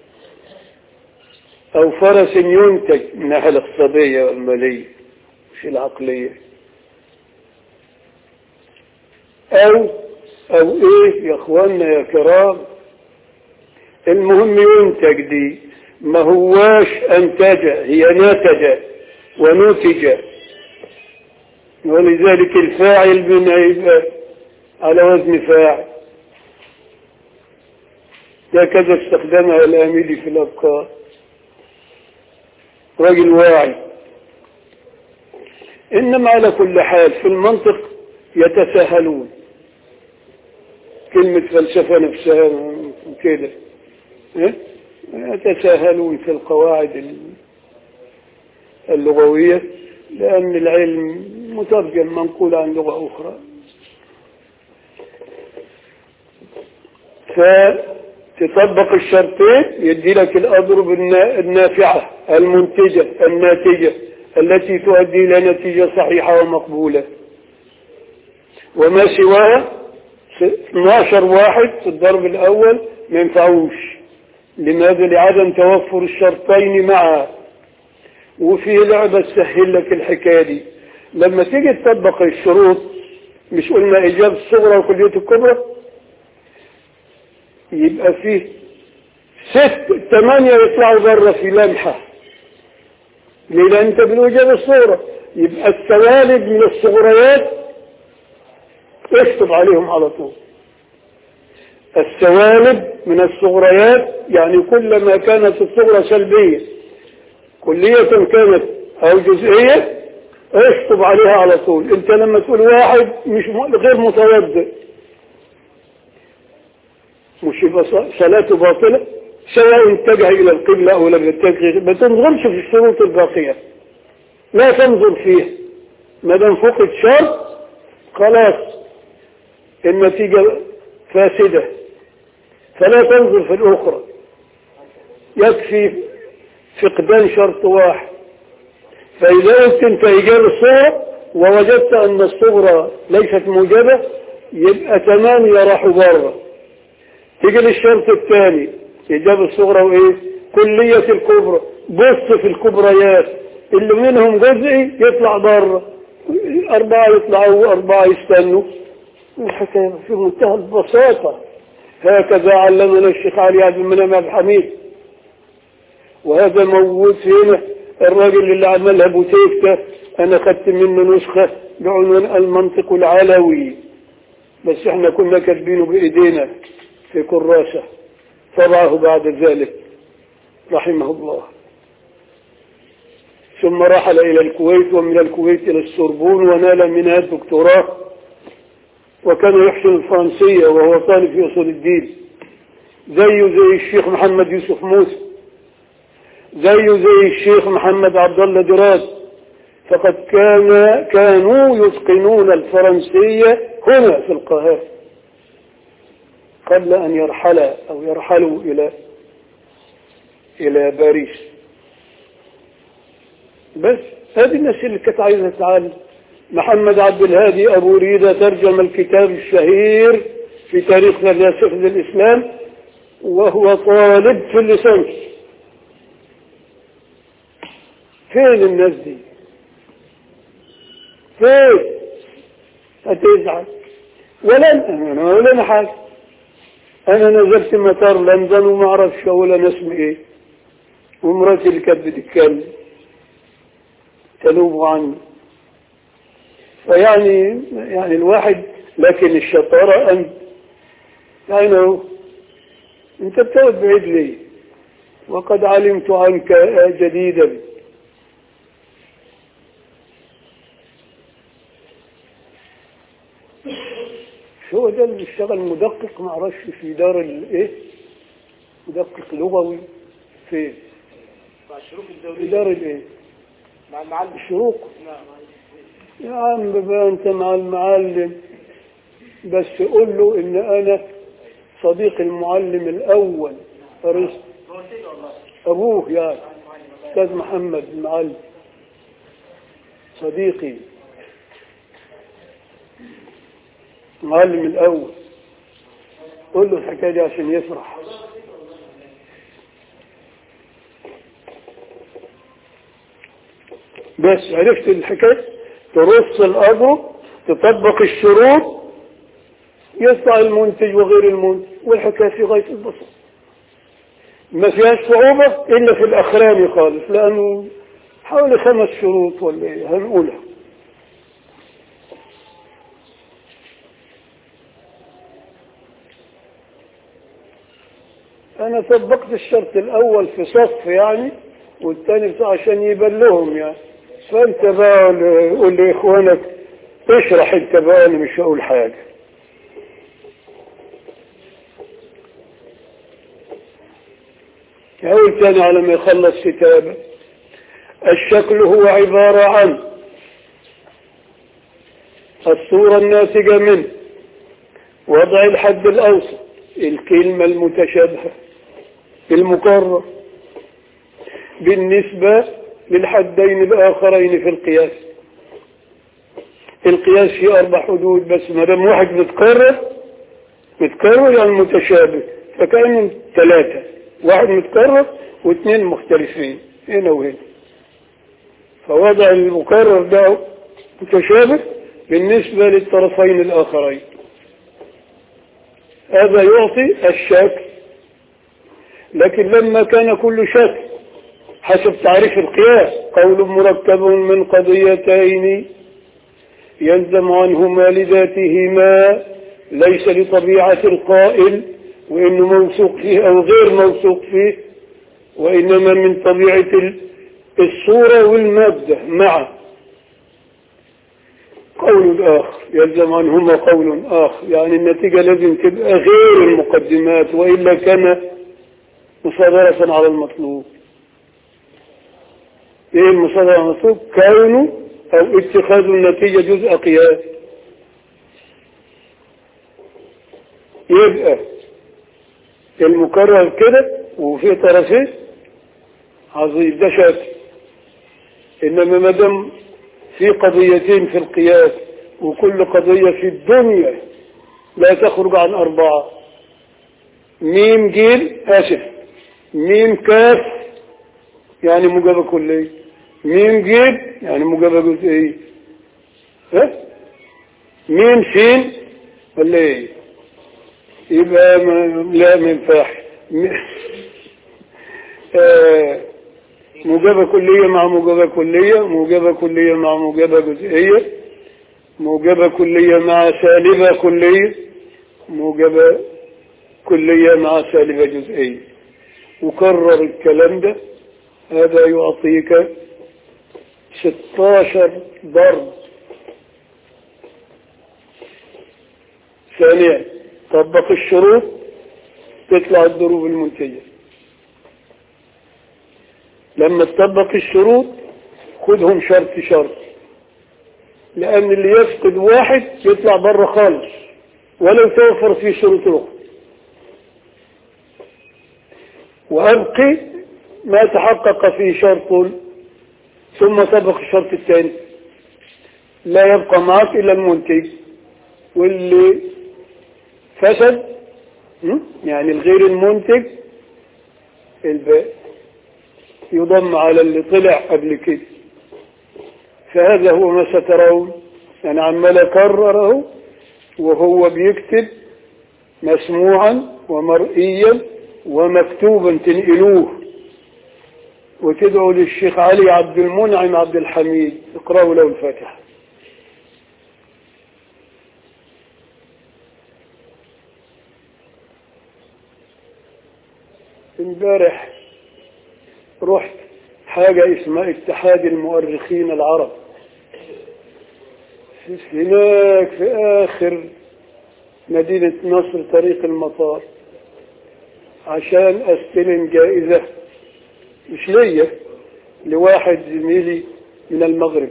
S2: أو فرس ينتج من الناحية الاقتصادية والمالية مش العقلية أو أو إيه يا إخواننا يا كرام المهم ينتج دي ما هواش أنتج هي نتج ونتج ولذلك الفاعل من يبقى على وزن فاعل هكذا استخدمها الآملي في الأبكار رجل واعي إنما على كل حال في المنطق يتساهلون كلمة فلسفة نفسها كده يتساهلون في القواعد اللغوية لأن العلم مترجم منقول عن لغة أخرى فتطبق الشرطين يدي لك الأضرب النافعة المنتجة الناتجة التي تؤدي إلى نتيجة صحيحة ومقبولة وما سواها 12 واحد في الضرب الأول ما ينفعوش لماذا لعدم توفر الشرطين معا وفي لعبة تسهل لك الحكاية دي لما تيجي تطبق الشروط مش قلنا إيجاب الصغرى وكلية الكبرى يبقى فيه ست ثمانية يطلعوا بره في لمحة ليه لأن أنت بالوجاب الصغرى يبقى السوالب من الصغريات اشطب عليهم على طول السوالب من الصغريات يعني كلما كانت الصغرى سلبية كلية كانت أو جزئية اشطب عليها على طول انت لما تقول واحد مش م- غير متوضئ مش يبقى ص- صلاته باطلة سواء اتجه إلى القبلة أو لم يتجه ما تنظرش في الشروط الباقية لا تنظر فيها ما دام فقد شرط خلاص النتيجة فاسدة فلا تنظر في الأخرى يكفي فقدان شرط واحد فإذا قلت أنت إيجاب الصورة ووجدت أن الصغرى ليست موجبة يبقى ثمانية راحوا بره تيجي للشرط الثاني إيجاب الصغرى وإيه؟ كلية الكبرى بص في الكبريات اللي منهم جزئي يطلع بره أربعة يطلعوا وأربعة يستنوا الحكاية في منتهى البساطة هكذا علمنا الشيخ علي عبد المنعم عبد الحميد وهذا موجود هنا الراجل اللي عملها بوتيكتا انا خدت منه نسخة بعنوان المنطق العلوي بس احنا كنا كاتبينه بايدينا في كراسة طبعه بعد ذلك رحمه الله ثم رحل الى الكويت ومن الكويت الى السوربون ونال منها الدكتوراه وكان يحسن الفرنسية وهو طالب في اصول الدين زيه زي الشيخ محمد يوسف موسى زيه زي الشيخ محمد عبد الله دراد فقد كان كانوا يتقنون الفرنسية هنا في القاهرة قبل أن يرحل أو يرحلوا إلى إلى باريس بس هذه الناس اللي كانت عايزة تتعلم محمد عبد الهادي أبو ريدة ترجم الكتاب الشهير في تاريخ فلاسفة الإسلام وهو طالب في الليسانس فين الناس دي فين هتزعل ولا انا ولا انا حاجه انا نزلت مطار لندن وما اعرفش اقول انا اسمي ايه ومراتي اللي كانت بتتكلم تنوب عني فيعني يعني الواحد لكن الشطارة أنت يعني هو أنت بتقعد بعيد ليه وقد علمت عنك جديدا شو ده اللي بيشتغل مدقق ما اعرفش في دار الايه مدقق لغوي في
S3: مع الشروط
S2: في
S3: الدولية
S2: دار الايه
S3: مع المعلم
S2: الشروق
S3: نعم
S2: يا عم بقى انت مع المعلم بس قول له ان انا صديق المعلم الاول ارسطو
S3: هو كده والله
S2: ابوه يعني استاذ محمد المعلم صديقي المعلم الاول قول له الحكايه دي عشان يفرح بس عرفت الحكايه ترص الابو تطبق الشروط يطلع المنتج وغير المنتج والحكايه في غايه البساطه ما فيهاش صعوبة إلا في الأخراني خالص لأنه حوالي خمس شروط ولا إيه هنقولها أنا طبقت الشرط الأول في صف يعني والثاني بتاع عشان يبلغهم يعني فأنت بقى قول لإخوانك اشرح أنت بقى أنا مش هقول حاجة يقول تاني على ما يخلص كتابه الشكل هو عبارة عن الصورة الناتجة منه وضع الحد الأوسط الكلمة المتشابهة المكرر بالنسبة للحدين الآخرين في القياس القياس فيه أربع حدود بس ما دام واحد متكرر متكرر يعني متشابه فكأنهم ثلاثة واحد متكرر واثنين مختلفين هنا وهنا فوضع المكرر ده متشابه بالنسبة للطرفين الآخرين هذا يعطي الشكل لكن لما كان كل شكل حسب تعريف القياس قول مركب من قضيتين يلزم عنهما لذاتهما ليس لطبيعة القائل وإنه موثوق فيه أو غير موثوق فيه وإنما من طبيعة الصورة والمادة معا قول آخر يلزم عنهما قول آخر يعني النتيجة لازم تبقى غير المقدمات وإلا كان مصادرة على المطلوب ايه المصادرة على المطلوب كونه او اتخاذ النتيجة جزء قياس يبقى المكرر كده وفي طرفين عظيم ده شكل انما ما دام في قضيتين في القياس وكل قضية في الدنيا لا تخرج عن أربعة ميم جيل آسف ميم كاف يعني مجابة كلية ميم جيل يعني مجابة جزئية ها ميم سين ولا ايه يبقى ما لا ما ينفعش آه موجبة كلية مع موجبة كلية موجبة كلية مع موجبة جزئية موجبة كلية مع سالبة كلية موجبة كلية مع سالبة جزئية وكرر الكلام ده هذا يعطيك 16 ضرب ثانيا طبق الشروط تطلع الضروب المنتجة لما تطبق الشروط خدهم شرط شرط لأن اللي يفقد واحد يطلع بره خالص ولو توفر فيه شروط أخرى وأبقي ما تحقق فيه شرط ثم طبق الشرط الثاني لا يبقى معك إلا المنتج واللي فسد يعني الغير المنتج الباقي يضم على اللي طلع قبل كده فهذا هو ما سترون أنا عمال أكرره وهو بيكتب مسموعا ومرئيا ومكتوبا تنقلوه وتدعوا للشيخ علي عبد المنعم عبد الحميد اقرأوا له الفاتحة امبارح رحت حاجة اسمها اتحاد المؤرخين العرب هناك في آخر مدينة نصر طريق المطار عشان استلم جائزة مش ليا لواحد زميلي من المغرب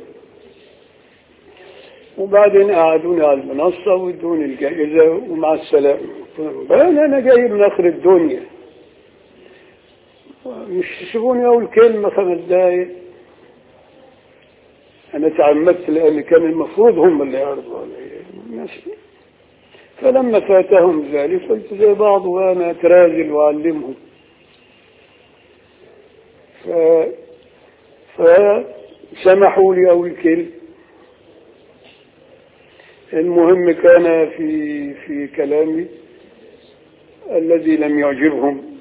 S2: وبعدين قعدوني على المنصة وادوني الجائزة ومع السلامة أنا أنا جاي من آخر الدنيا مش تسيبوني أقول كلمة خمس دقايق أنا تعمدت لأن كان المفروض هم اللي يعرضوا علي فلما فاتهم ذلك قلت زي بعض وأنا أترازل وأعلمهم ف... فسمحوا لي أول كلمة المهم كان في في كلامي الذي لم يعجبهم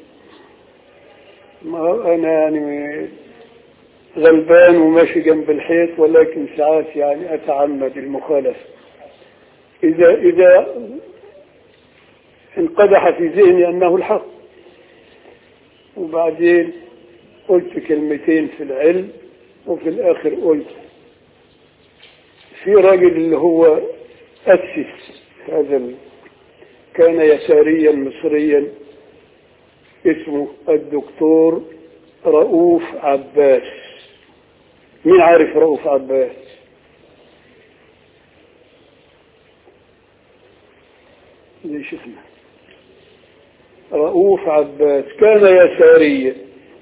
S2: ما أنا يعني غلبان وماشي جنب الحيط ولكن ساعات يعني أتعمد المخالفة إذا إذا انقدح في ذهني أنه الحق وبعدين قلت كلمتين في العلم وفي الآخر قلت في راجل اللي هو أسس هذا كان يساريا مصريا اسمه الدكتور رؤوف عباس مين عارف رؤوف عباس ليش اسمه رؤوف عباس كان يساريا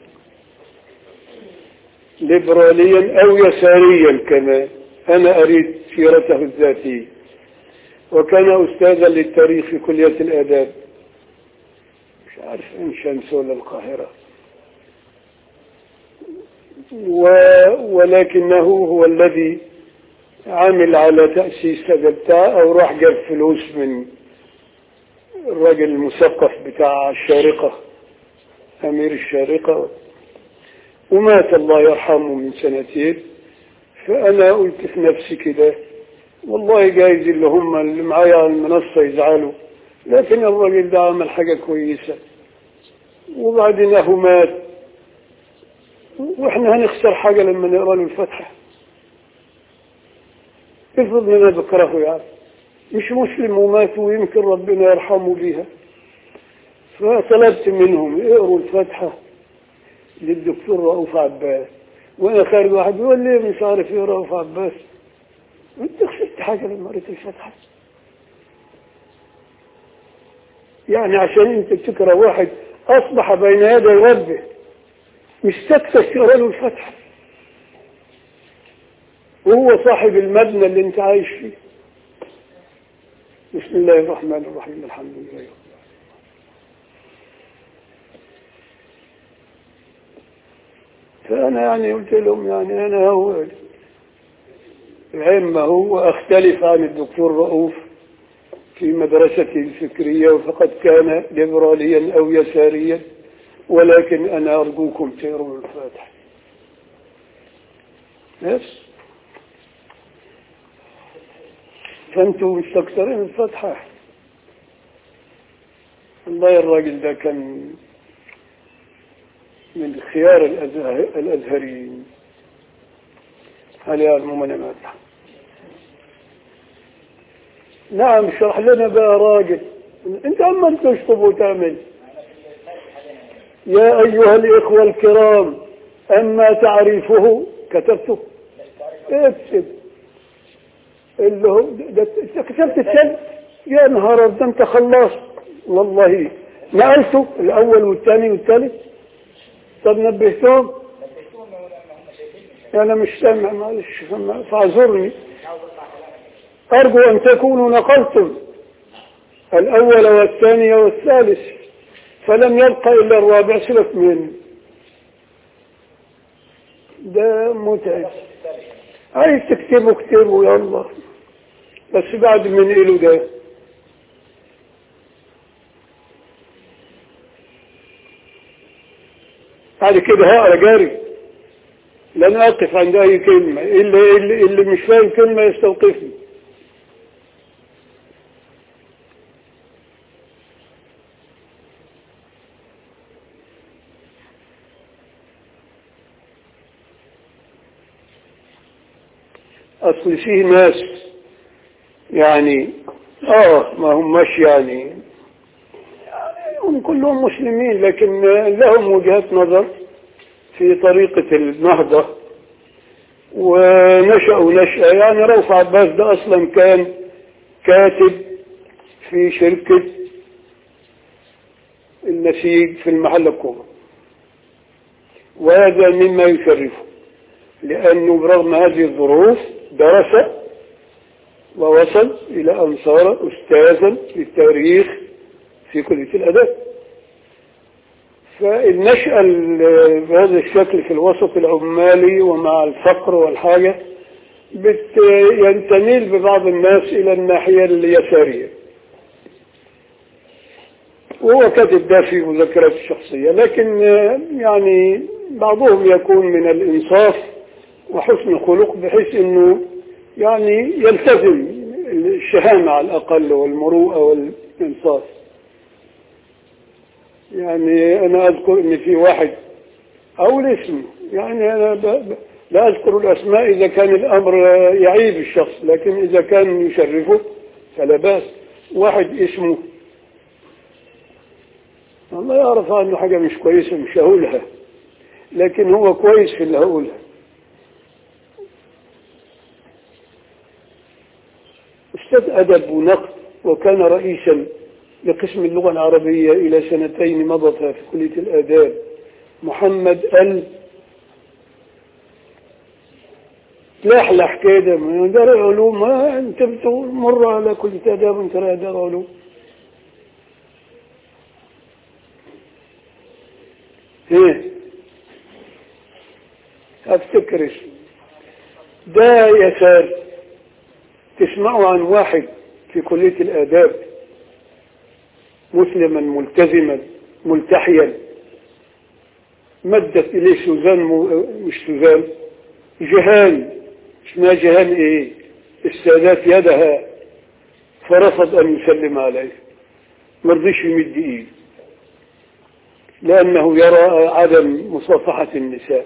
S2: ليبراليا او يساريا كمان انا اريد سيرته الذاتيه وكان استاذا للتاريخ في كليه الاداب مش عارف ان شمس ولا القاهره و... ولكنه هو الذي عمل على تأسيس هذا بتاع أو راح جاب فلوس من الراجل المثقف بتاع الشارقة أمير الشارقة ومات الله يرحمه من سنتين فأنا قلت في نفسي كده والله جايز اللي هم اللي معايا على المنصة يزعلوا لكن الراجل ده عمل حاجة كويسة وبعدين اهو مات واحنا هنخسر حاجة لما نقرا له الفاتحة افرض اننا بكرهه يعني مش مسلم ومات ويمكن ربنا يرحمه بيها فطلبت منهم اقروا الفاتحة للدكتور رؤوف عباس وانا خارج واحد يقول لي مش عارف ايه رؤوف عباس انت خسرت حاجة لما قريت الفاتحة يعني عشان انت تكره واحد اصبح بين يدي ربه مش تكسر تقرا له الفاتحة وهو صاحب المبنى اللي انت عايش فيه بسم الله الرحمن الرحيم الحمد لله فأنا يعني قلت لهم يعني أنا هو العلم هو أختلف عن الدكتور رؤوف في مدرستي الفكرية فقد كان ليبراليا أو يساريا ولكن أنا أرجوكم تقروا الفاتحة بس فأنتم مستكثرين الفتحة والله الراجل ده كان من خيار الأزه- الأزهريين هل يعلموا من مات نعم اشرح لنا بقى راجل انت عمال تشطب وتعمل يا أيها الإخوة الكرام أما تعريفه كتبته اكتب اللي هو ده انت كتبت الثالث يا نهار ده انت خلصت والله نقلته الأول والثاني والثالث طب نبهتهم أنا مش سامع معلش فاعذرني أرجو أن تكونوا نقلتم الأول والثاني والثالث فلم يبقى إلا الرابع سلف منه ده متعب عايز تكتبه اكتبه يلا بس بعد من إله ده بعد كده هقرا جاري لن أقف عند أي كلمة اللي, اللي, اللي مش فاهم كلمة يستوقفني أصل فيه ناس يعني آه ما هماش يعني يعني هم كلهم مسلمين لكن لهم وجهات نظر في طريقة النهضة ونشأوا نشأة يعني روف عباس ده أصلا كان كاتب في شركة النسيج في المحل الكبرى وهذا مما يشرفه لأنه برغم هذه الظروف درس ووصل إلى أن صار أستاذا للتاريخ في كلية الأدب فالنشأة ال- بهذا الشكل في الوسط العمالي ومع الفقر والحاجة بت يعني تميل ببعض الناس إلى الناحية اليسارية وهو كاتب ده في مذكراته الشخصية لكن آه، يعني بعضهم يكون من الإنصاف وحسن الخلق بحيث أنه يعني يلتزم الشهامة على الأقل والمروءة والإنصاف يعني أنا أذكر أن في واحد أو الاسم يعني أنا ب... ب... لا أذكر الأسماء إذا كان الأمر يعيب الشخص لكن إذا كان يشرفه فلا بأس واحد اسمه الله يعرف عنه حاجة مش كويسة مش هقولها لكن هو كويس في اللي هقولها أستاذ أدب ونقد وكان رئيسا لقسم اللغة العربية إلى سنتين مضتا في كلية الآداب محمد ال تلحلح كده من دار العلوم ما انت بتقول مر على كلية آداب وانت رايح دار علوم ايه افتكر اسمه ده يسار تسمعوا عن واحد في كلية الآداب مسلما ملتزما ملتحيا مدت إليه سوزان مو... مش سوزان جهان اسمها جهان إيه السادات يدها فرفض أن يسلم عليه مرضيش يمد إيده لأنه يرى عدم مصافحة النساء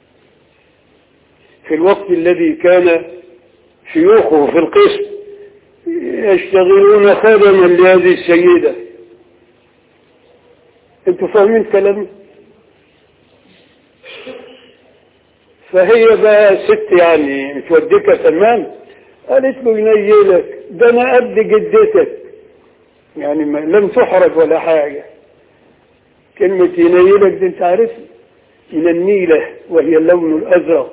S2: في الوقت الذي كان شيوخه في القسم يشتغلون خدما لهذه السيدة انتوا فاهمين كلامي فهي بقى ست يعني متودكة تمام قالت له ينيلك ده انا قد جدتك يعني ما لم تحرج ولا حاجة كلمة ينيلك دي انت عارف من النيلة وهي اللون الازرق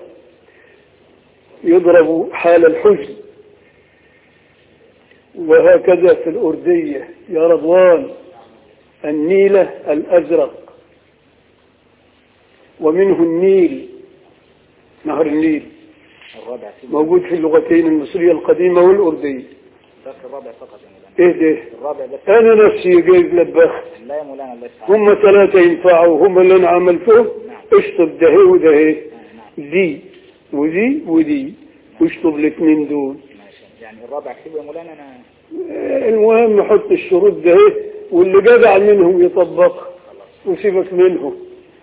S2: يضرب حال الحزن وهكذا في الأردية يا رضوان النيلة الأزرق ومنه النيل نهر النيل
S3: الرابع سيدي
S2: موجود في اللغتين المصرية القديمة والأردية
S3: بس الرابع فقط يا مولانا
S2: ايه ده
S3: الرابع بس
S2: انا نفسي جايب لبخت
S3: لا يا مولانا الله يفتح عليك.
S2: هم ثلاثة ينفعوا هم اللي انا عملتهم اشطب ده وده ايه
S3: آه، نعم
S2: دي ودي ودي واشطب الاثنين دول
S3: ماشي يعني الرابع اكتبه يا مولانا انا
S2: المهم حط الشروط ده ايه واللي جدع منهم يطبقها وسيبك منهم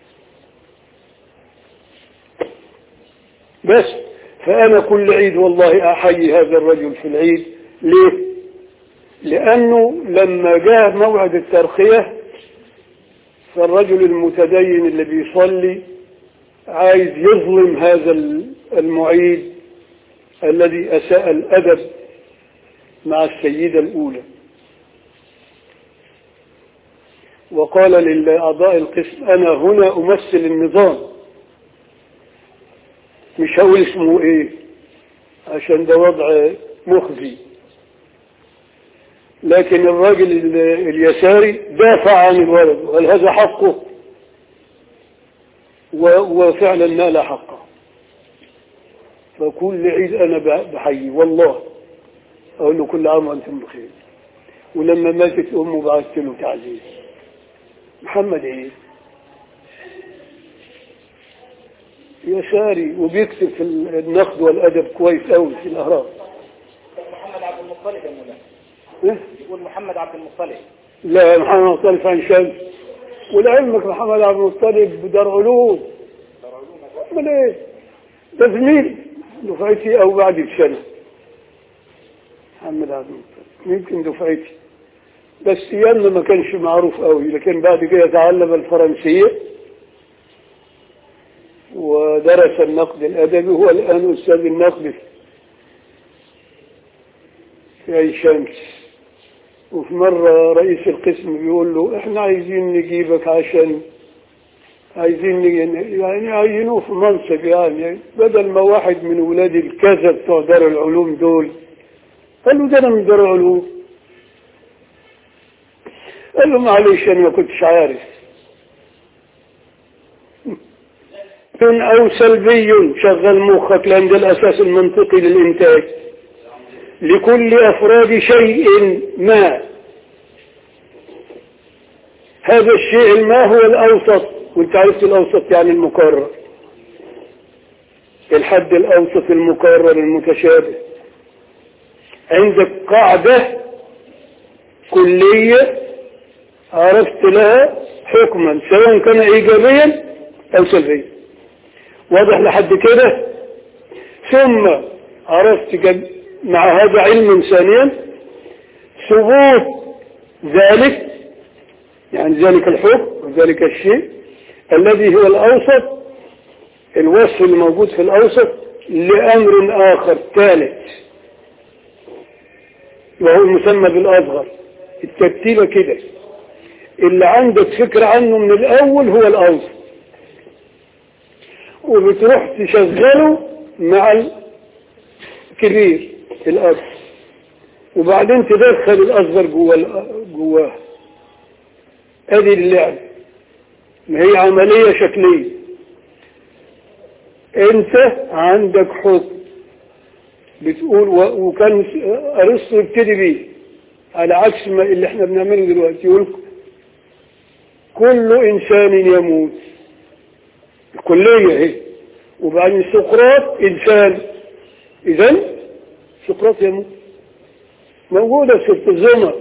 S2: بس فأنا كل عيد والله أحيي هذا الرجل في العيد ليه؟ لأنه لما جاء موعد الترخية فالرجل المتدين اللي بيصلي عايز يظلم هذا المعيد الذي أساء الأدب مع السيدة الأولى وقال لأعضاء القسم أنا هنا أمثل النظام مش هقول اسمه إيه عشان ده وضع مخزي لكن الراجل ال- اليساري دافع عن الولد وقال هذا حقه و- وفعلا نال حقه فكل عيد أنا ب- بحيي والله أقول له كل عام وأنتم بخير ولما ماتت أمه بعثت له تعزيز محمد إيه يساري وبيكتب في النقد والأدب كويس أوي في الأهرام
S3: محمد عبد المطلب يا مولانا
S2: إيه؟
S3: يقول محمد عبد المطلب
S2: لا محمد مختلف عن شمس ولعلمك محمد عبد المطلب دار علوم امال ايه ده زميلي دفعتي او بعدي بسنه محمد عبد المطلب يمكن دفعتي بس ايامنا ما كانش معروف قوي لكن بعد كده تعلم الفرنسيه ودرس النقد الادبي هو الان استاذ النقد في عين شمس وفي مرة رئيس القسم بيقول له احنا عايزين نجيبك عشان عايزين نج- يعني عينوه في منصب يعني بدل ما واحد من ولاد الكذا بتوع دار العلوم دول قال له ده انا من دار العلوم قال له معلش انا ما كنتش عارف او سلبي شغل مخك لان ده الاساس المنطقي للانتاج لكل أفراد شيء ما هذا الشيء ما هو الأوسط وانت عرفت الأوسط يعني المكرر الحد الأوسط المكرر المتشابه عندك قاعدة كلية عرفت لها حكما سواء كان إيجابيا أو سلبيا واضح لحد كده ثم عرفت جد مع هذا علم ثانيا ثبوت ذلك يعني ذلك الحكم وذلك الشيء الذي هو الأوسط الوصف الموجود في الأوسط لأمر آخر ثالث وهو المسمى بالأصغر الترتيبة كده اللي عندك فكرة عنه من الأول هو الأوسط وبتروح تشغله مع الكبير الأب وبعدين تدخل الأصغر جوه الأ- جواه ادي اللعب ما هي عملية شكلية انت عندك حكم بتقول و- وكان ارسطو يبتدي بيه على عكس ما اللي احنا بنعمله دلوقتي يقول كل انسان يموت الكليه اهي وبعدين سقراط انسان اذا سقراط يموت موجوده في سوره الزمر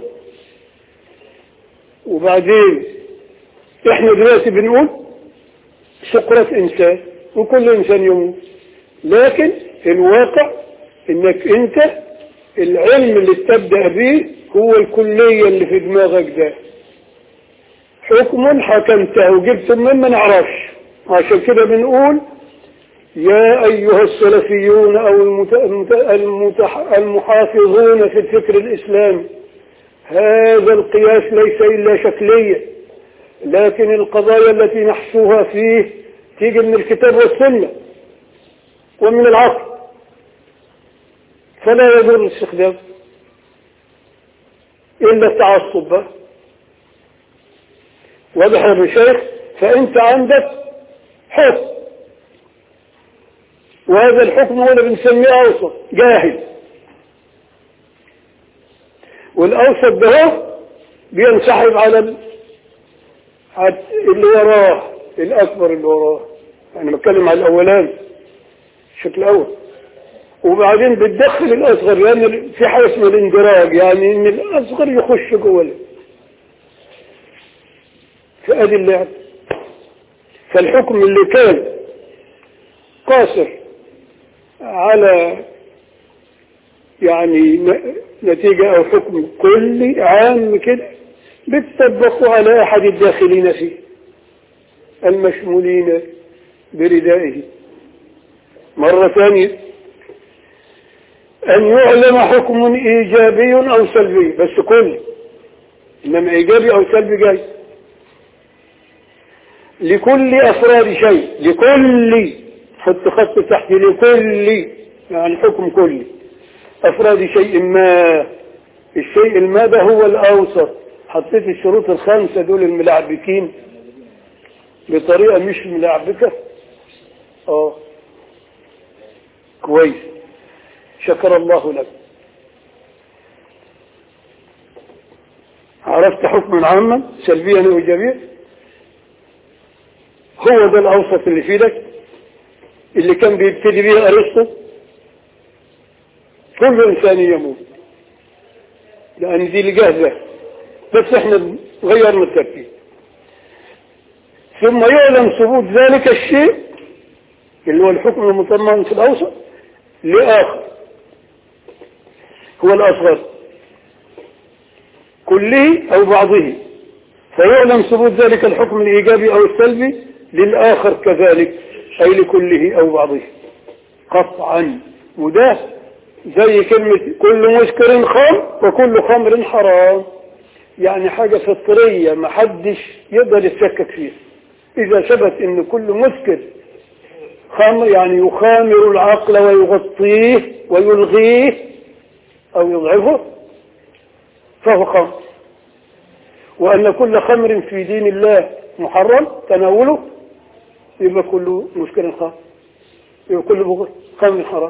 S2: وبعدين احنا دلوقتي بنقول سقراط انسان وكل انسان يموت لكن الواقع انك انت العلم اللي تبدأ به هو الكلية اللي في دماغك ده حكم حكمته جبته من ما نعرفش عشان كده بنقول يا أيها السلفيون أو المت... المت... المتح... المحافظون في الفكر الإسلامي هذا القياس ليس إلا شكلية لكن القضايا التي نحصوها فيه تيجي من الكتاب والسنة ومن العقل فلا يضر الاستخدام إلا التعصب بقى واضح يا شيخ فأنت عندك حكم وهذا الحكم هو اللي بنسميه أوسط جاهل والأوسط ده هو بينسحب على ال- على اللي وراه الأكبر اللي وراه أنا بتكلم على الأولاني الشكل الأول وبعدين بتدخل الأصغر لأن في حاجة اسمها الاندراج يعني إن الأصغر يخش جوه ال- فأدي اللعب فالحكم اللي كان قاصر على يعني ن- نتيجة أو حكم كلي عام كده بتطبقه على أحد الداخلين فيه المشمولين بردائه مرة ثانية أن يعلم حكم إيجابي أو سلبي بس كل إنما إيجابي أو سلبي جاي لكل أفراد شيء لكل حط خط تحت لكل يعني حكم كلي أفراد شيء ما الشيء ما ده هو الأوسط حطيت الشروط الخمسة دول الملعبكين بطريقة مش ملعبكة اه كويس شكر الله لك عرفت حكما عاما سلبيا وايجابيا هو ده الاوسط اللي في ايدك اللي كان بيبتدي به ارسطو كل انسان يموت لان دي اللي جاهزه بس احنا غيرنا الترتيب ثم يعلم ثبوت ذلك الشيء اللي هو الحكم المطمئن في الاوسط لاخر هو الاصغر كله او بعضه فيعلم ثبوت ذلك الحكم الايجابي او السلبي للاخر كذلك اي لكله او بعضه قطعا وده زي كلمة كل مسكر خمر وكل خمر حرام يعني حاجة فطرية ما حدش يقدر يتشكك فيها إذا ثبت إن كل مسكر خمر يعني يخامر العقل ويغطيه ويلغيه أو يضعفه فهو خمر وأن كل خمر في دين الله محرم تناوله يبقى كل مسكر خمر يبقى كل خمر حرام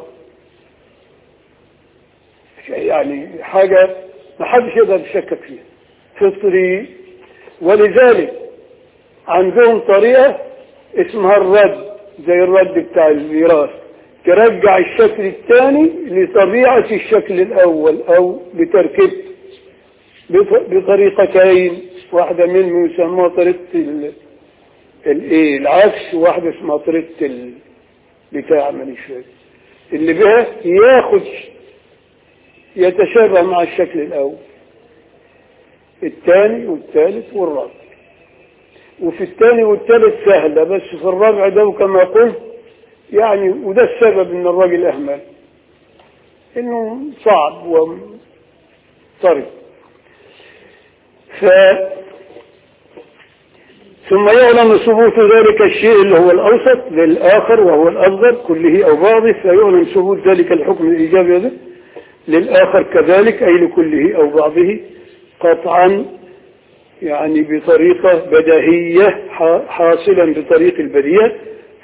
S2: يعني حاجة ما حدش يقدر يشكك فيها فطري ولذلك عندهم طريقة اسمها الرد زي الرد بتاع الميراث ترجع الشكل الثاني لطبيعة الشكل الأول أو بتركيبته بطريقتين واحدة منهم يسموها طريقة ال... الايه العكس وواحدة اسمها طريقة ال... بتاع مانيش فاكر اللي بها ياخد يتشابه مع الشكل الأول الثاني والثالث والرابع وفي الثاني والثالث سهلة بس في الرابع ده كما قلت يعني وده السبب ان الراجل اهمل انه صعب وطري ف ثم يعلم ثبوت ذلك الشيء اللي هو الأوسط للآخر وهو الأصغر كله أو بعضه فيعلم ثبوت ذلك الحكم الإيجابي هذا للآخر كذلك أي لكله أو بعضه قطعا يعني بطريقة بديهية حاصلا بطريق البديهة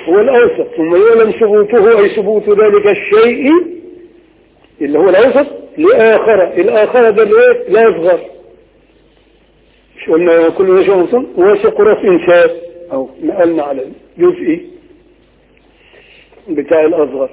S2: هو الأوسط ثم يعلم ثبوته أي ثبوت ذلك الشيء اللي هو الأوسط لآخر الآخر ده الإيه؟ لا يصغر مش قلنا كل شيء أوسط واثق رأس إنسان أو نقلنا على الجزء بتاع الأصغر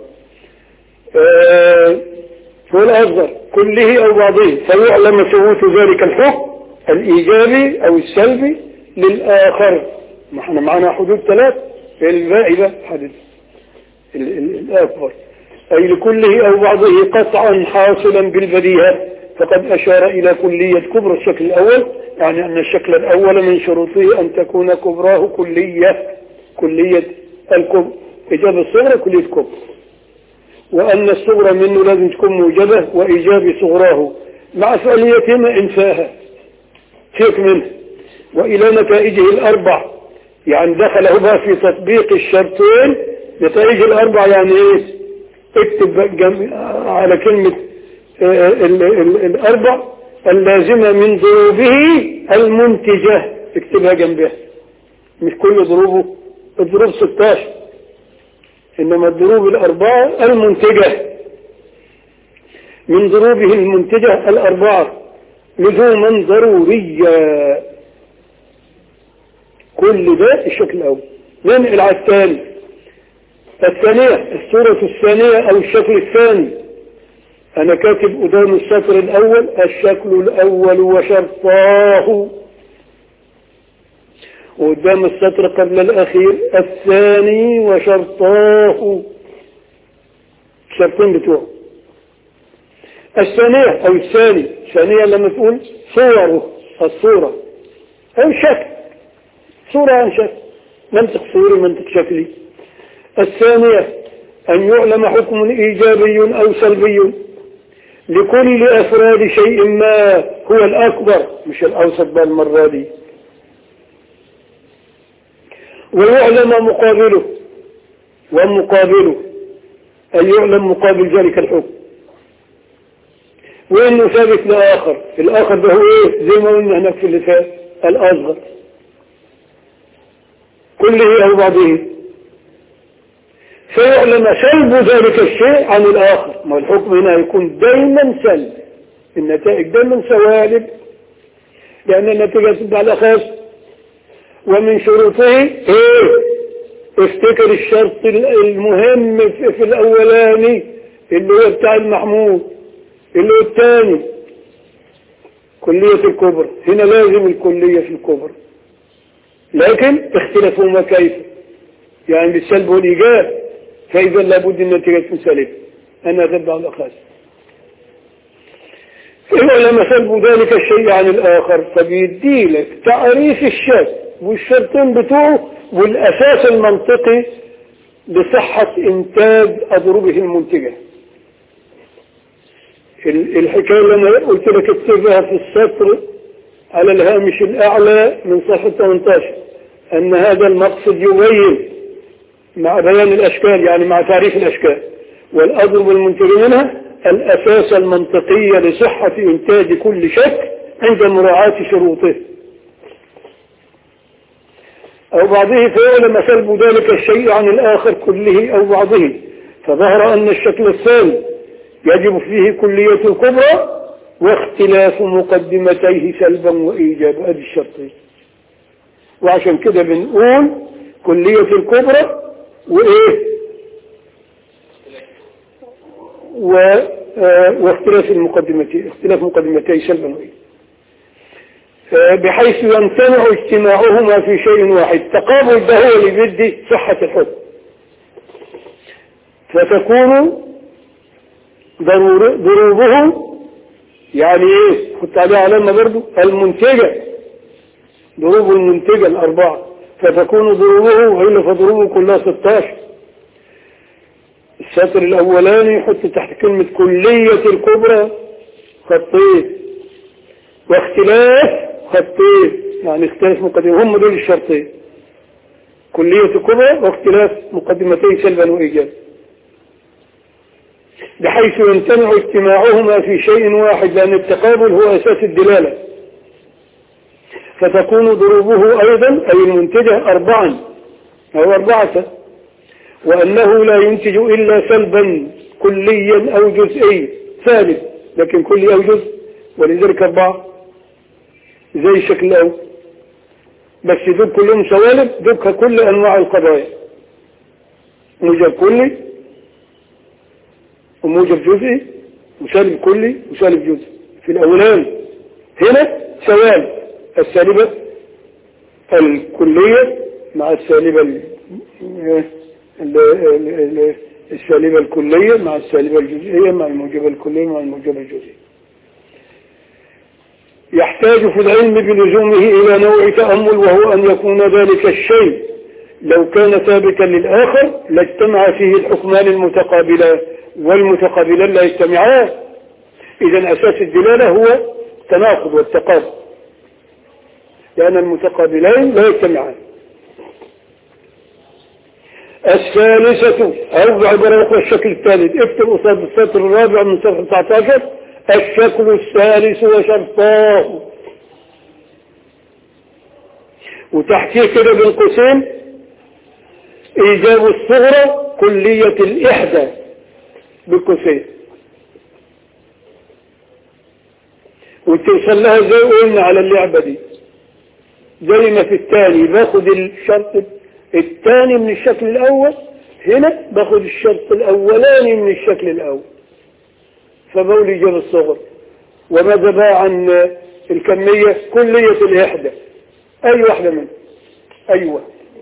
S2: آه هو الأصغر كله أو بعضه فيعلم ثبوت ذلك الحكم الإيجابي أو السلبي للآخر ما احنا معنا حدود ثلاث الباقي ده حدث ال- ال- الأكبر أي لكله أو بعضه قطعا حاصلا بالبديهة فقد أشار إلى كلية كبرى الشكل الأول يعني أن الشكل الأول من شروطه أن تكون كبراه كلية كلية الكبر إجابة الصغرى كلية كبر وأن الصغرى منه لازم تكون موجبة وإيجاب صغراه مع فعليتهما إنفاها فيك منه وإلى نتائجه الأربع يعني دخل بقى في تطبيق الشرطين نتائج الأربع يعني إيه اكتب بقى جم... على كلمة آه، ال... ال... الأربع اللازمة من ضروبه المنتجة اكتبها جنبها مش كل ضروبه الضروب 16 إنما الضروب الأربعة المنتجة من ضروبه المنتجة الأربعة لزوما ضروريا كل ده الشكل الأول ننقل على الثاني الثانية الصورة الثانية أو الشكل الثاني أنا كاتب قدام السطر الأول الشكل الأول وشرطاه وقدام السطر قبل الأخير الثاني وشرطاه الشرطين بتوعه الثانية أو الثاني الثانية لما تقول صوره الصورة أو شكل صورة عن شكل منطق صوري منطق شكلي الثانية أن يعلم حكم إيجابي أو سلبي لكل أفراد شيء ما هو الأكبر مش الأوسط بقى المرة دي ويعلم مقابله ومقابله أن يعلم مقابل ذلك الحكم وإنه ثابت لآخر الآخر ده هو إيه زي ما قلنا هناك في اللي فات الأصغر كله أو بعضه فيعلم سلب ذلك الشيء عن الآخر ما الحكم هنا يكون دايما سلب النتائج دايما سوالب لأن النتيجة تبقى على خاص ومن شروطه ايه افتكر الشرط المهم في, في الأولاني اللي هو بتاع المحمود اللي هو الثاني كلية الكبر هنا لازم الكلية في الكبر لكن اختلفهما كيف يعني بالسلب والإيجاب فإذا لابد النتيجة تكون سالبة أنا ذب على خاص إذا لما سلب ذلك الشيء عن الآخر فبيدي لك تعريف الشرط والشرطين بتوعه والأساس المنطقي لصحة إنتاج أضربه المنتجة الحكاية اللي أنا قلت لك اكتبها في السطر على الهامش الأعلى من صفحة 18 أن هذا المقصد يبين مع بيان الأشكال يعني مع تعريف الأشكال والأضرب المنتج منها الأساس المنطقي لصحة إنتاج كل شك عند مراعاة شروطه أو بعضه فيعلم سلب ذلك الشيء عن الآخر كله أو بعضه فظهر أن الشكل الثاني يجب فيه كلية الكبرى واختلاف مقدمتيه سلبا وإيجابا هذه الشرطين وعشان كده بنقول كلية الكبرى وإيه و آه واختلاف المقدمتين اختلاف مقدمتي سلبا وإيجابا آه بحيث يمتنع اجتماعهما في شيء واحد تقابل ده هو اللي بيدي صحة الحكم فتكون ضروبه يعني ايه كنت عليه علامة برضو المنتجة ضروب المنتجة الأربعة فتكون ضروبه وإلا فضروبه كلها 16 السطر الأولاني يحط تحت كلمة كلية الكبرى خطين واختلاف خطين يعني اختلاف مقدمة هم دول الشرطين كلية الكبرى واختلاف مقدمتين سلبا وإيجابا بحيث يمتنع اجتماعهما في شيء واحد لأن التقابل هو أساس الدلالة فتكون ضروبه أيضا أي المنتجة أربعا أو أربعة وأنه لا ينتج إلا سلبا كليا أو جزئيا سالب لكن كلي أو جزء ولذلك أربعة زي شكل الأول بس دول كلهم سوالب دول كل أنواع القضايا موجب كلي وموجب جزئي وسالب كلي وسالب جزئي في الأولان هنا سوالب السالبة الكلية مع السالبة ال- ال- ال- ال- السالبة الكلية مع السالبة الجزئية مع الموجبة الكلية مع الموجبة الجزئية يحتاج في العلم بلزومه إلى نوع تأمل وهو أن يكون ذلك الشيء لو كان ثابتا للآخر لاجتمع فيه الحكمان المتقابلان والمتقابلان لا يجتمعان إذا أساس الدلالة هو التناقض والتقابل لأن المتقابلين لا يجتمعان الثالثة أو عبارة أخرى الشكل الثالث اكتب قصاد السطر الرابع من صفحة 19 الشكل الثالث وشرطاه وتحتيه كده بين قوسين إيجاب الصغرى كلية الإحدى بالقوسين وتوصل لها زي قلنا على اللعبة دي زي ما في الثاني باخد الشرط الثاني من الشكل الأول هنا باخد الشرط الأولاني من الشكل الأول فبقول إيجاب الصغر وماذا بقى عن الكمية كلية الإحدى أي واحدة منها أيوة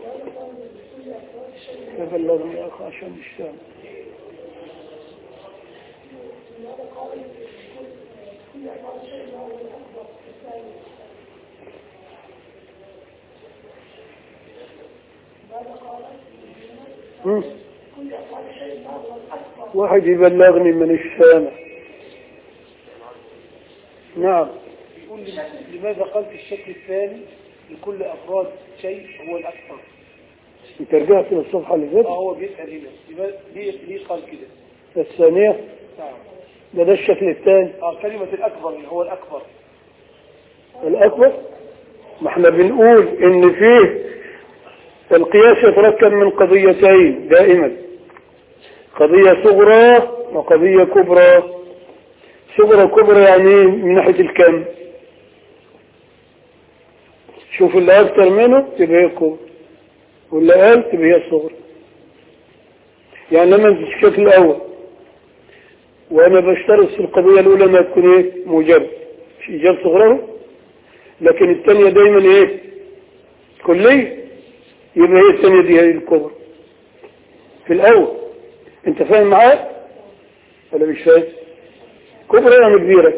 S2: تبلغني يا أخي عشان مش فاهم مم. واحد يبلغني من السامع نعم
S4: يقول لي لماذا قال في الشكل الثاني لكل أفراد شيء هو الأكثر
S2: انت رجعت للصفحة اللي
S4: اه
S2: فاتت
S4: هو بيسأل هنا لماذا ليه ليه قال كده
S2: الثانية
S4: نعم
S2: ده ده الشكل الثاني
S4: اه كلمة الأكبر اللي هو الأكبر
S2: الأكبر ما احنا بنقول إن فيه القياس يتركب من قضيتين دائما قضية صغرى وقضية كبرى صغرى كبرى يعني إيه؟ من ناحية الكم شوف اللي أكتر منه تبقى هي الكبرى واللي قال تبقى هي الصغرى يعني لما انت الشكل الأول وأنا بشترط في القضية الأولى ما تكون إيه موجبة مش إيجاب صغرى لكن الثانية دايما إيه كلية يبقى هي الثانية دي هي الكبرى في الأول أنت فاهم معايا ولا مش فاهم كبرى يعني كبيرة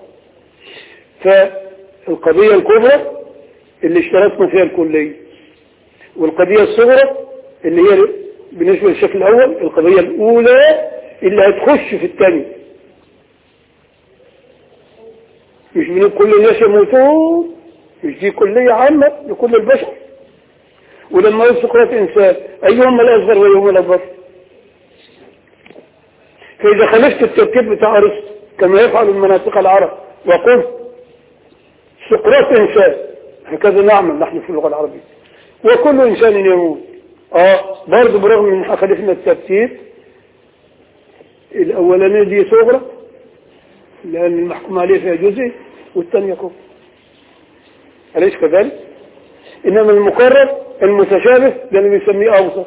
S2: فالقضية الكبرى اللي اشترطنا فيها الكلية والقضية الصغرى اللي هي بالنسبة للشكل الأول القضية الأولى اللي هتخش في الثانية مش بنقول كل الناس يموتون مش دي كلية عامة لكل البشر ولما يوصف قرات إنسان أيهما الأصغر وأيهما الأكبر فإذا خالفت الترتيب بتاع أرسطو كما يفعل المناطق العرب وقلت سقراط إنسان هكذا نعمل نحن في اللغة العربية وكل إنسان يموت آه برضه برغم من خالفنا الترتيب الأولانية دي صغرى لأن المحكوم عليه فيها جزء والثانية كفر أليس كذلك؟ إنما المقرر المتشابه ده اللي بنسميه أوسط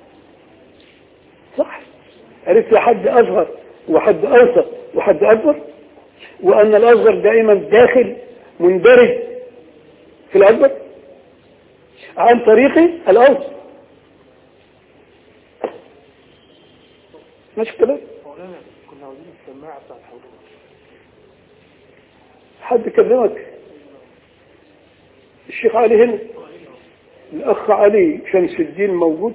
S2: صح عرفت حد أصغر وحد أوسط وحد أكبر وأن الأصغر دائما داخل مندرج في الأكبر عن طريق الأوسط ماشي كده
S4: مولانا كنا عاوزين السماعة بتاع الحوض
S2: حد كلمك الشيخ علي هنا الأخ علي شمس الدين موجود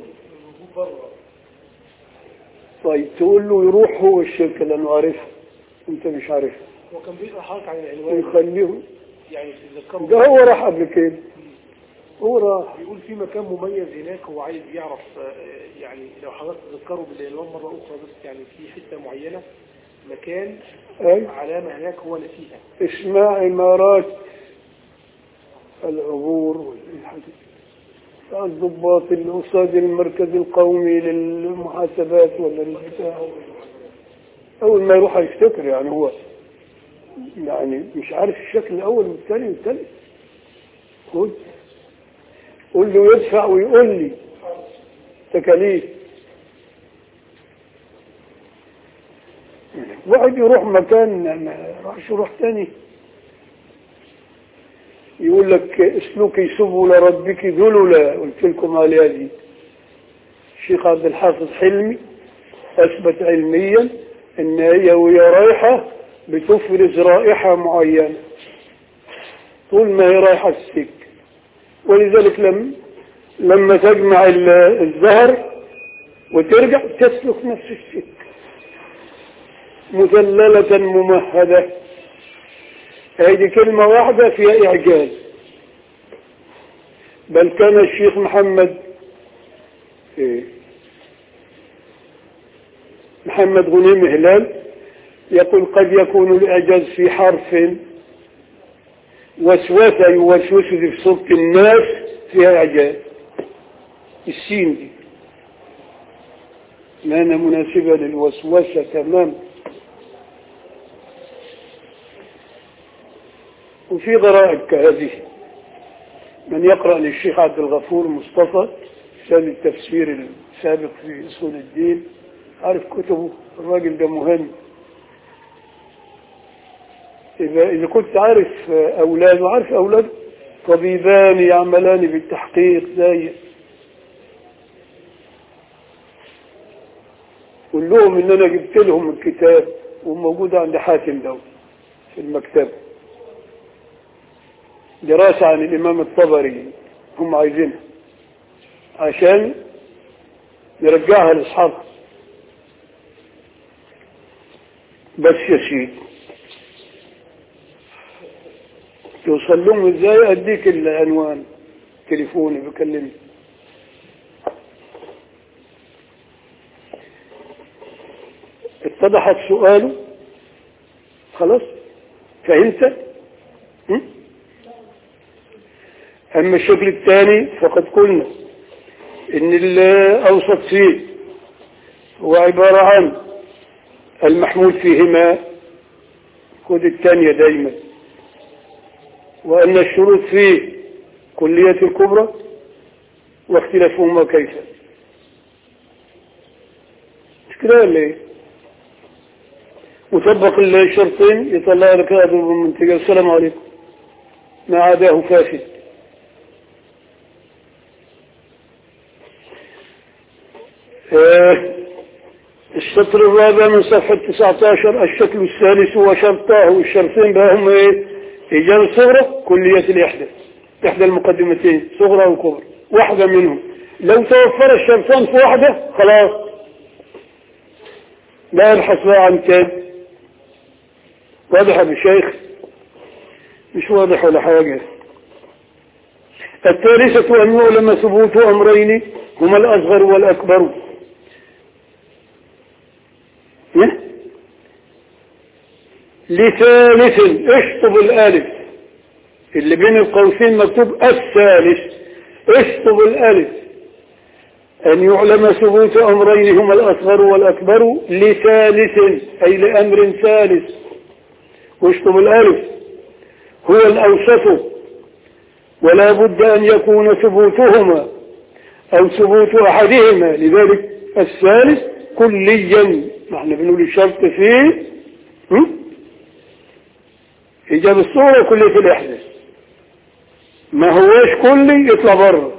S2: طيب تقول له يروح هو الشركة لأنه عارفها أنت مش عارفها
S4: هو كان بيقرا حضرتك عن العنوان
S2: ويخليهم
S4: يعني تتذكروا
S2: ده هو راح قبل كده هو راح
S4: بيقول في مكان مميز هناك هو عايز يعرف آه، يعني لو حضرتك تذكروا بالعنوان مرة أخرى بس يعني في حتة معينة مكان
S2: أي
S4: علامة هناك هو نسيها
S2: اسمها عمارات العبور والحديث الضباط الأستاذ المركز القومي للمحاسبات ولا البتاع أول ما يروح يفتكر يعني هو يعني مش عارف الشكل الأول والثاني والثالث قول قول له يدفع ويقول لي تكاليف واحد يروح مكان ما راحش يروح تاني يقول لك اسلكي سبل ربك ذللا قلت لكم عليها دي الشيخ عبد الحافظ حلمي اثبت علميا ان هي وهي رايحه بتفرز رائحه معينه طول ما هي رايحه السك ولذلك لم لما تجمع ال- الزهر وترجع تسلك نفس السك مذللة ممهدة هذه كلمة واحدة فيها إعجاز بل كان الشيخ محمد إيه، محمد غنيم هلال يقول قد يكون الإعجاز في حرف وسوسة يوسوس في صوت الناس فيها إعجاز السين دي لأنها مناسبة للوسوسة تمام وفي ضرائب كهذه من يقرأ للشيخ عبد الغفور مصطفى أستاذ التفسير السابق في أصول الدين عارف كتبه الراجل ده مهم إذا, إذا كنت عارف أولاده عارف أولاده طبيبان يعملان بالتحقيق زي قول لهم إن أنا جبت لهم الكتاب وموجود عند حاتم ده في المكتبة دراسة عن الإمام الطبري هم عايزينها عشان نرجعها لأصحابها بس يا سيدي توصل لهم ازاي اديك العنوان تليفوني بكلمني اتضحت سؤاله خلاص فهمت م? أما الشكل الثاني فقد قلنا إن الأوسط فيه هو عبارة عن المحمول فيهما خذ الثانية دايما وأن الشروط فيه كلية الكبرى واختلافهما كيف مش كده ولا ايه وطبق الشرطين يطلع لك هذا المنتجة السلام عليكم ما عداه فاسد آه، السطر الرابع من صفحة 19 الشكل الثالث هو شرطاه الشرطين بقى هم ايه إيجاب الصغرى كلية الإحدى إحدى المقدمتين صغرى وكبرى واحدة منهم لو توفر الشرطان في واحدة خلاص لا يبحث بقى عن تاني واضح يا شيخ مش واضح ولا حاجة الثالثة أن يعلم ثبوت أمرين هما الأصغر والأكبر إيه؟ لثالث اشطب الالف اللي بين القوسين مكتوب الثالث اشطب الالف ان يعلم ثبوت امرين هما الاصغر والاكبر لثالث اي لامر ثالث واشطب الالف هو الاوسط ولا بد ان يكون ثبوتهما او ثبوت احدهما لذلك الثالث كليا نحن بنقول الشرط فيه م? إيجاب الصورة كلية الإحداث ما هواش كلي يطلع بره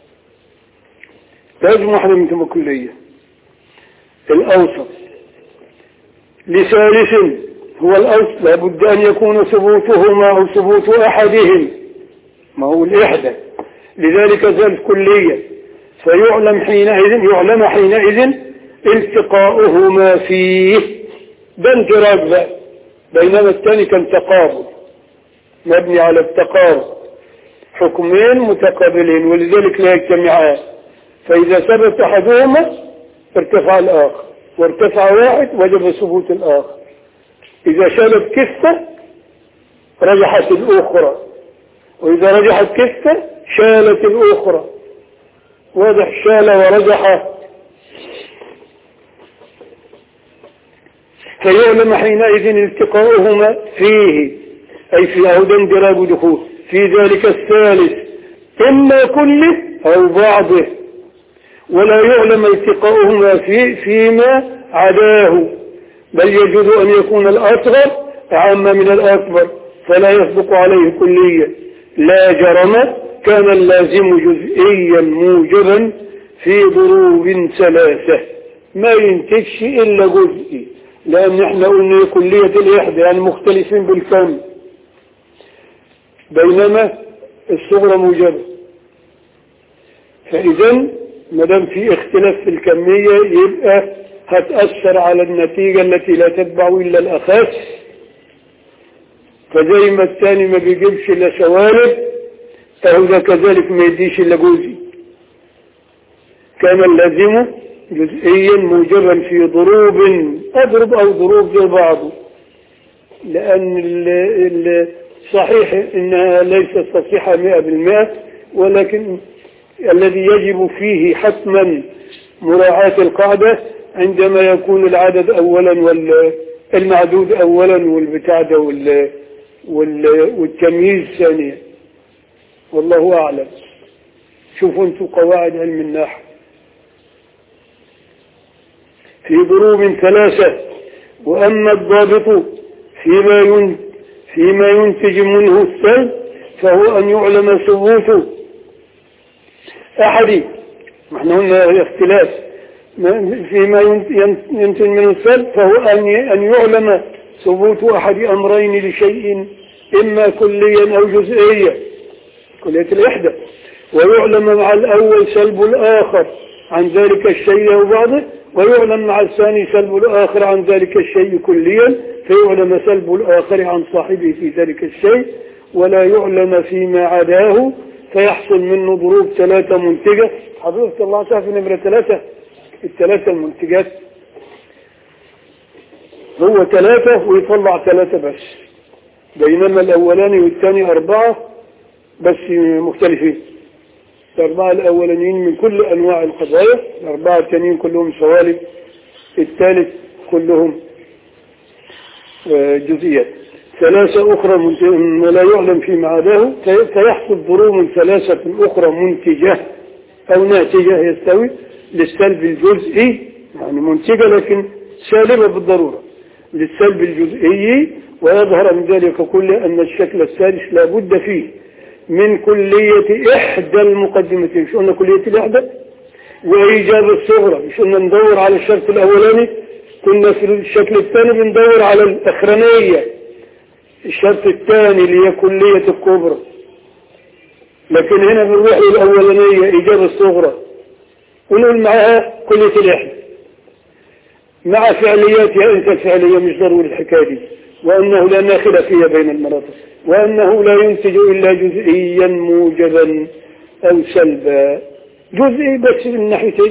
S2: لازم واحدة من تبقى كلية الأوسط لثالث هو الأوسط لابد أن يكون ثبوتهما أو ثبوت أحدهم ما هو الإحدى لذلك زال كلية فيعلم حينئذ يعلم حينئذ التقاؤهما فيه ده انفراد بقى بينما الثاني كان تقابل مبني على التقارب حكمين متقابلين ولذلك لا يجتمعان فإذا ثبت أحدهما ارتفع الآخر وارتفع واحد وجب ثبوت الآخر إذا شالت كفة رجحت الأخرى وإذا رجحت كفة شالت الأخرى واضح شال ورجح فيعلم حينئذ التقاؤهما فيه أي في أو اندراج دخول في ذلك الثالث إما كله أو بعضه ولا يعلم التقاؤهما فيه فيما عداه بل يجوز أن يكون الأصغر أعم من الأكبر فلا يسبق عليه كليا لا جرم كان اللازم جزئيا موجبا في ضروب ثلاثة ما ينتجش إلا جزئي لأن احنا قلنا كلية الإحدى يعني مختلفين بالكم بينما الصغرى موجبة فإذا ما دام في اختلاف في الكمية يبقى هتأثر على النتيجة التي لا تتبع إلا الأخس فزي ما الثاني ما بيجيبش إلا سوالب فهو ده كذلك ما يديش إلا جزء كان اللازم جزئيا موجبا في ضروب أضرب أو ضروب زي بعضه لأن ال ال صحيح إنها ليست صحيحة مئة بالمئة ولكن الذي يجب فيه حتما مراعاة القاعدة عندما يكون العدد أولا والمعدود أولا والبتاع ده وال وال والتمييز ثانيا والله أعلم شوفوا انتم قواعد علم النحو في ضروب ثلاثة وأما الضابط فيما ين فيما ينتج منه السلب فهو أن يعلم ثبوت أحد ما احنا قلنا اختلاف فيما ينتج منه السلب فهو أن يعلم ثبوت أحد أمرين لشيء إما كليا أو جزئيا كلية الإحدى ويعلم مع الأول سلب الآخر عن ذلك الشيء أو بعضه ويعلم مع الثاني سلب الآخر عن ذلك الشيء كليا فيعلم سلب الآخر عن صاحبه في ذلك الشيء ولا يعلم فيما عداه فيحصل منه ضروب ثلاثة منتجة حضرتك الله تعالى في نمرة ثلاثة الثلاثة المنتجات هو ثلاثة ويطلع ثلاثة بس بينما الأولاني والثاني أربعة بس مختلفين الأربعة الأولانيين من كل أنواع القضايا الأربعة الثانيين كلهم سوالف الثالث كلهم جزئيات ثلاثة أخرى لا يعلم في معاداه فيحصل ضروب ثلاثة أخرى منتجة أو ناتجة يستوي للسلب الجزئي يعني منتجة لكن سالبة بالضرورة للسلب الجزئي ويظهر من ذلك كله أن الشكل الثالث لا بد فيه من كلية إحدى المقدمتين مش قلنا كلية الإحدى وإيجاب الصغرى مش قلنا ندور على الشرط الأولاني كنا في الشكل الثاني بندور على الأخرانية الشرط الثاني اللي هي كلية الكبرى لكن هنا بنروح للأولانية إيجاب الصغرى ونقول معها كلية الإحدى مع فعلياتها انت الفعلية مش ضروري الحكاية دي وأنه لا ناخل فيها بين المناطق وأنه لا ينتج إلا جزئيا موجبا أو سلبا جزئي بس من ناحيتين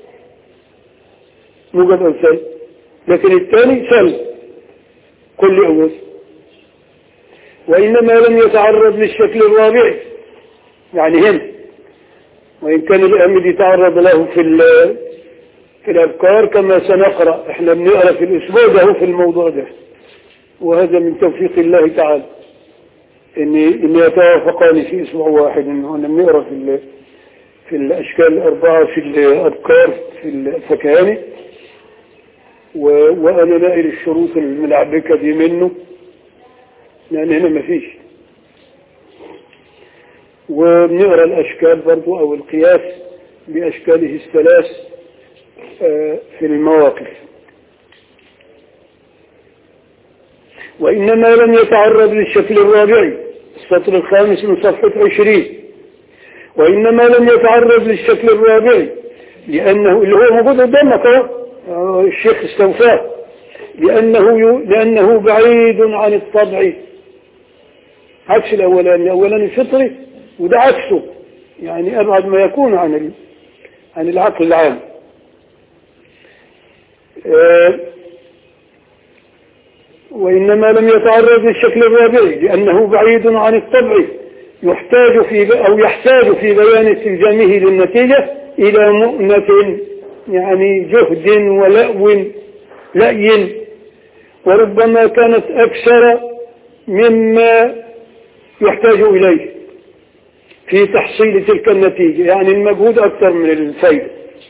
S2: موجب أو سلب لكن الثاني سلب كل أول وإنما لم يتعرض للشكل الرابع يعني هم وإن كان الأمد يتعرض له في في الأذكار كما سنقرأ احنا بنقرأ في الأسبوع ده في الموضوع ده وهذا من توفيق الله تعالى ان ان يتوافقان في اسبوع واحد انه بنقرا في في الاشكال الاربعه في الاذكار في الفكهاني وانا نائل الشروط الملعبكه دي منه لان هنا ما فيش وبنقرا الاشكال برضو او القياس باشكاله الثلاث في المواقف وإنما لم يتعرض للشكل الرابع السطر الخامس من صفحة عشرين وإنما لم يتعرض للشكل الرابع لأنه اللي هو موجود قدامك الشيخ استوفاه لأنه لأنه بعيد عن الطبع عكس الأولاني الأولاني فطري وده عكسه يعني أبعد ما يكون عن عن العقل العام أه وإنما لم يتعرض للشكل الرابع لأنه بعيد عن الطبع يحتاج في أو يحتاج في بيان استلزامه للنتيجة إلى مؤنة يعني جهد ولأو لأي وربما كانت أكثر مما يحتاج إليه في تحصيل تلك النتيجة يعني المجهود أكثر من الفيل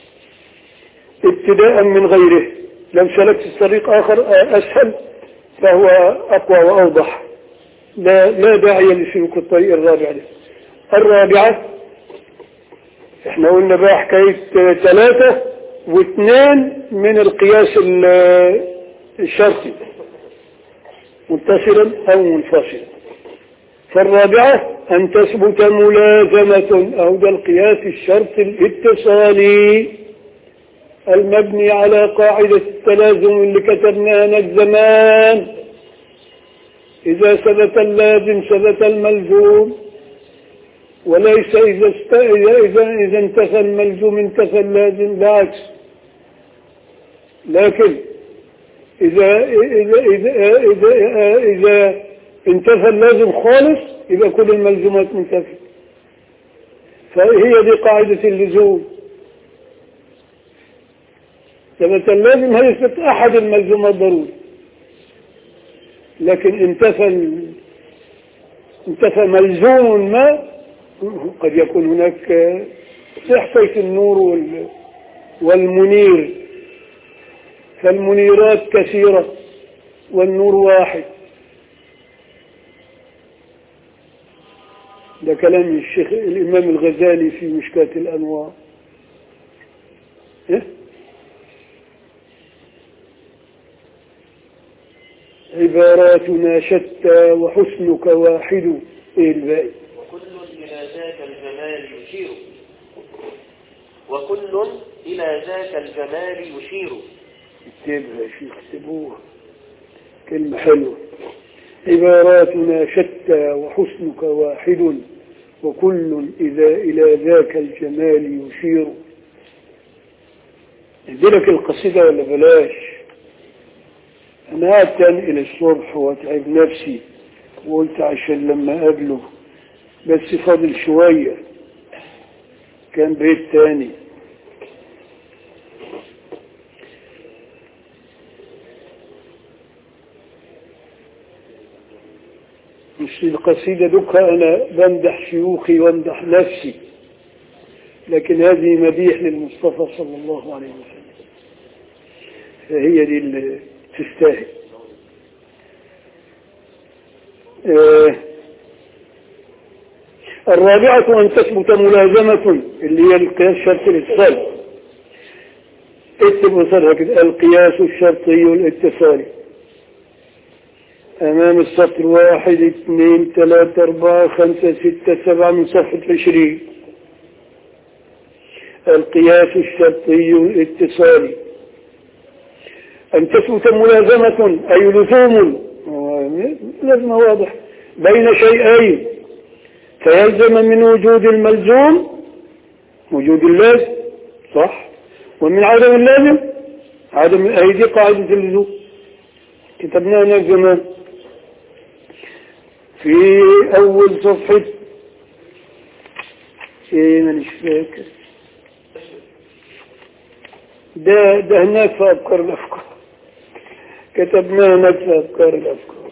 S2: ابتداء من غيره لو سلكت طريق آخر أسهل فهو أقوى وأوضح لا, لا داعي لسلوك الطريق الرابع ده الرابعة احنا قلنا بقى حكاية ثلاثة واثنين من القياس الشرطي متصلا أو منفصلا فالرابعة أن تثبت ملازمة أو ده القياس الشرطي الاتصالي المبني على قاعدة التلازم اللي كتبناها من زمان إذا ثبت اللازم ثبت الملزوم وليس إذا است... إذا إذا, إذا انتفى الملزوم انتفى اللازم بالعكس لكن إذا إذا إذا إذا, إذا انتفى اللازم خالص يبقى كل الملزومات منتفية فهي دي قاعدة اللزوم ثبت اللازم هيثبت أحد الملزومات ضروري لكن انتفى ال... انتفى ملزوم ما قد يكون هناك صحفة النور وال... والمنير فالمنيرات كثيرة والنور واحد ده كلام الشيخ الإمام الغزالي في مشكاة الأنوار إيه؟ عباراتنا شتى وحسنك واحد إيه الباقي
S5: وكل إلى ذاك الجمال يشير وكل إلى ذاك الجمال يشير
S2: اكتبها يا شيخ اكتبوها كلمة حلوة عباراتنا شتى وحسنك واحد وكل إذا إلى ذاك الجمال يشير اديلك القصيدة ولا بلاش أنا قعدت أنقل الصبح وأتعب نفسي وقلت عشان لما أقابله بس فاضل شوية كان بيت تاني مش القصيدة دكها أنا بمدح شيوخي وامدح نفسي لكن هذه مديح للمصطفى صلى الله عليه وسلم فهي دي اللي تستاهل آه الرابعة أن تثبت ملازمة اللي هي القياس شرط الاتصال اكتب وصلها كده القياس الشرطي الاتصالي أمام السطر واحد اثنين ثلاثة أربعة خمسة ستة سبعة من صفحة عشرين القياس الشرطي الاتصالي أن تثبت ملازمة أي لزوم لازمة واضح بين شيئين فيلزم من وجود الملزوم وجود اللازم صح ومن عدم اللازم عدم أي دي قاعدة اللزوم كتبناها هناك زمان في أول صفحة إيه مانيش فاكر ده ده هناك في أفكار الأفكار كتبناه هناك في أفكار الأفكار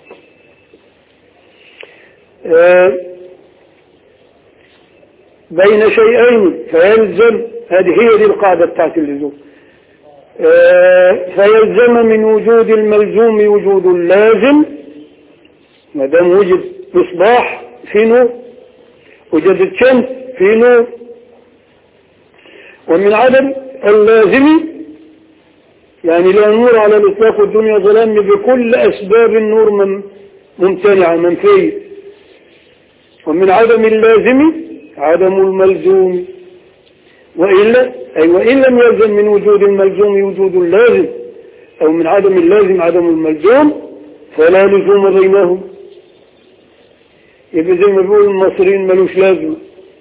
S2: آه بين شيئين فيلزم هذه هي دي القاعدة بتاعت اللزوم آه فيلزم من وجود الملزوم وجود اللازم ما دام وجد مصباح في نور وجدت شمس في نور ومن عدم اللازم يعني لا نور على الإطلاق والدنيا ظلام بكل أسباب النور ممتنعة منفية ومن عدم اللازم عدم الملزوم وإلا أي وإن لم يلزم من وجود الملزوم وجود اللازم أو من عدم اللازم عدم الملزوم فلا لزوم بينهم يبقى زي ما بيقول المصريين ملوش لازمة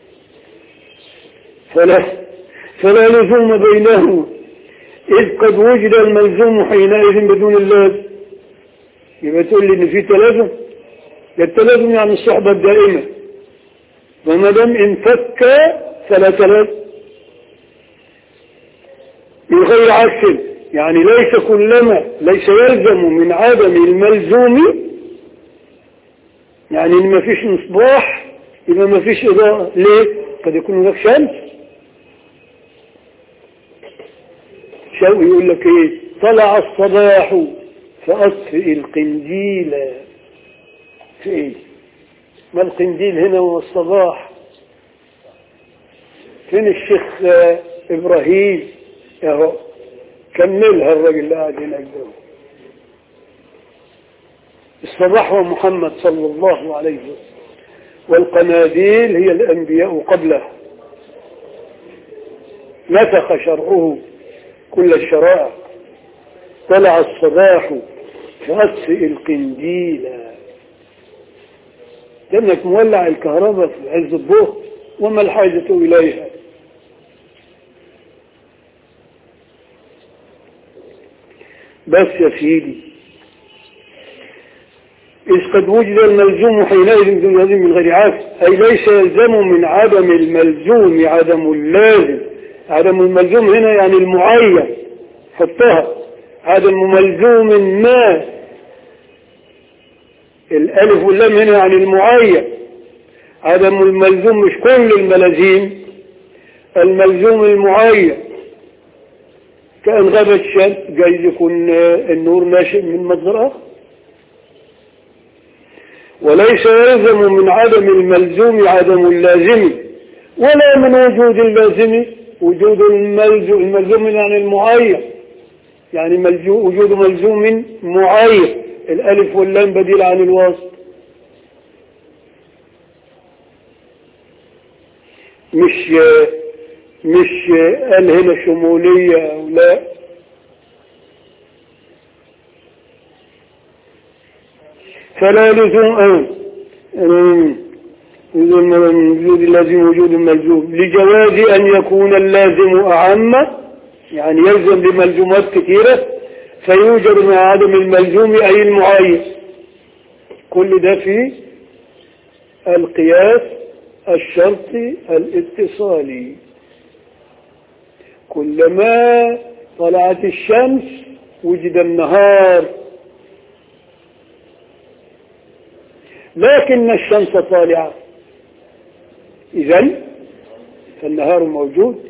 S2: فلا فلا لزوم بينهم إذ قد وجد الملزوم حينئذ بدون اللازم يبقى تقول لي إن في تلازم التلازم يعني الصحبة الدائمة وما دام انفك فلا تلازم بالعكس يعني ليس كلما ليس يلزم من عدم الملزوم يعني ان ما فيش مصباح يبقى ما فيش اضاءة ليه قد يكون هناك شمس شوقي يقول لك ايه طلع الصباح فأطفئ القنديل في ايه ما القنديل هنا هو الصباح فين الشيخ آه، ابراهيم اهو كملها الراجل اللي قاعد هناك ده الصباح هو محمد صلى الله عليه وسلم والقناديل هي الأنبياء قبله نسخ شرعه كل الشرائع طلع الصباح فأطفئ القنديل لأنك مولع الكهرباء في عز الظهر وما الحاجة إليها بس يا سيدي إذ قد وجد الملزوم حينئذ بدون هذه من غير عكس أي ليس يلزم من عدم الملزوم عدم اللازم عدم الملزوم هنا يعني المعين حطها عدم ملزوم ما الألف واللام هنا يعني المعين عدم الملزوم مش كل الملازيم الملزوم المعين كأن غابت الشمس جايز يكون النور ناشئ من مصدر آخر وليس يلزم من عدم الملزوم عدم اللازم ولا من وجود اللازم وجود الملزوم الملزوم يعني المعين يعني ملزوم وجود ملزوم معين الألف واللام بديل عن الوسط مش مش قال هنا شمولية أو لا فلا لزوم آه. من وجود اللازم وجود الملزوم لجواز أن يكون اللازم أعم يعني يلزم بملزومات كثيرة فيوجد مع عدم الملزوم أي المعين كل ده في القياس الشرطي الاتصالي كلما طلعت الشمس وجد النهار لكن الشمس طالعة إذا فالنهار موجود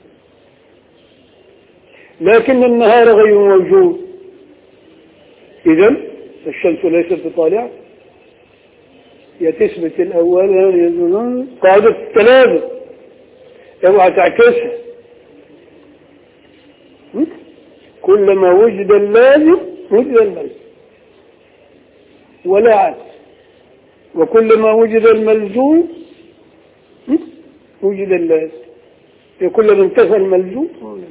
S2: لكن النهار غير موجود إذا الشمس ليست بطالعة يا تثبت الأول قاعدة التلازم اوعى تعكسها كلما وجد اللازم وجد اللازم ولا عكس وكلما وجد الملزوم وجد اللازم كلما انتفى الملزوم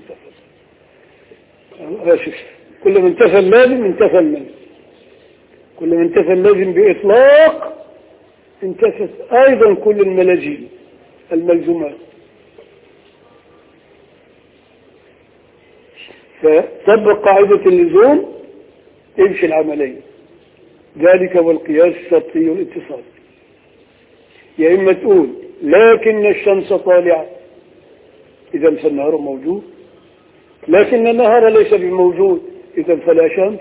S2: آسف كلما انتفى اللازم انتفى الملزوم كلما انتفى اللازم بإطلاق انتفت أيضا كل الملازم الملزومات فطبق قاعدة اللزوم تمشي العملية ذلك هو القياس الشرطي والاتصال يا إما تقول لكن الشمس طالعة إذا فالنهار موجود لكن النهار ليس بموجود إذا فلا شمس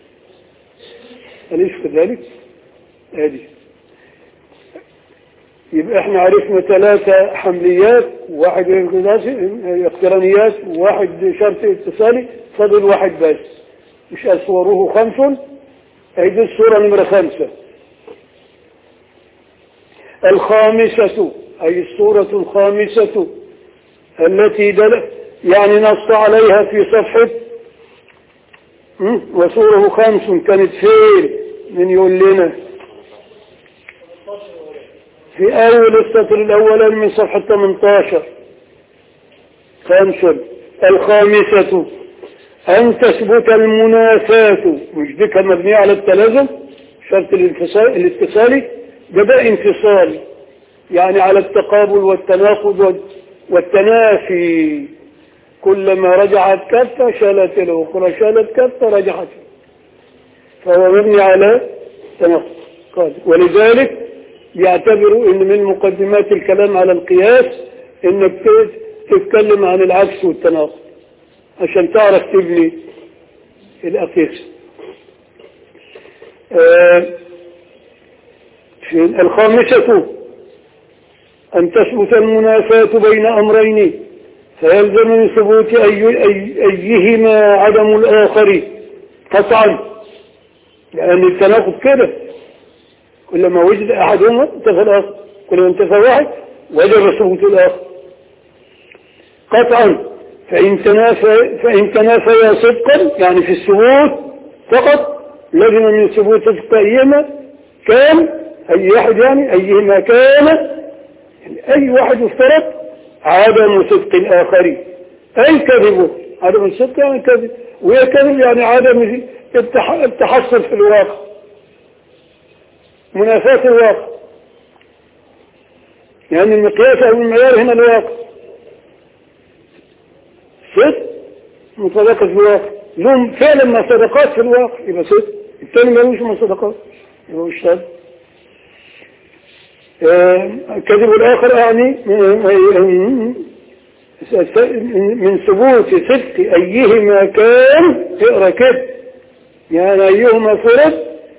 S2: أليس كذلك؟ هذه يبقى احنا عرفنا ثلاثة حمليات واحد اقترانيات وواحد شرط اتصالي فضل واحد بس مش أصوره خمس هذه الصورة نمرة خمسة الخامسة أي الصورة الخامسة التي دل يعني نص عليها في صفحة وصوره خمس كانت فين من يقول لنا في أول السطر الأول من صفحة 18 خمسة الخامسة أن تثبت المنافاة مش دي كان مبنية على التلازم شرط الانفصال الاتصالي ده ده انفصالي يعني على التقابل والتناقض والتنافي كلما رجعت كفة شالت الأخرى شالت كفة رجعت فهو مبني على تناقض ولذلك يعتبروا ان من مقدمات الكلام على القياس انك تتكلم عن العكس والتناقض عشان تعرف تبني الأقيسة آه، في الخامسة أن تثبت المنافاة بين أمرين فيلزم من ثبوت أي أي أيهما عدم الآخر قطعا لأن التناقض كده كلما وجد أحدهما انتفى الآخر كلما انتفى واحد وجب ثبوت الآخر قطعا فإن تنافى فإن تنافيا صدقا يعني في الثبوت فقط لزم من ثبوت صدق أيهما كان أي واحد يعني أيهما كان يعني أي واحد يفترض عدم صدق الآخر أي كذبه عدم الصدق يعني كذب وهي كذب يعني عدم التح- التحصل في الواقع منافاة الواقع يعني المقياس أو المعيار هنا الواقع صدق مصدقة في الواقع لهم فعلا ما صدقات في الواقع يبقى صدق الثاني ملوش ما صدقات يبقى مش صدق آه، كذب الآخر يعني آه، من ثبوت صدق أيهما كان اقرأ كده يعني أيهما فرد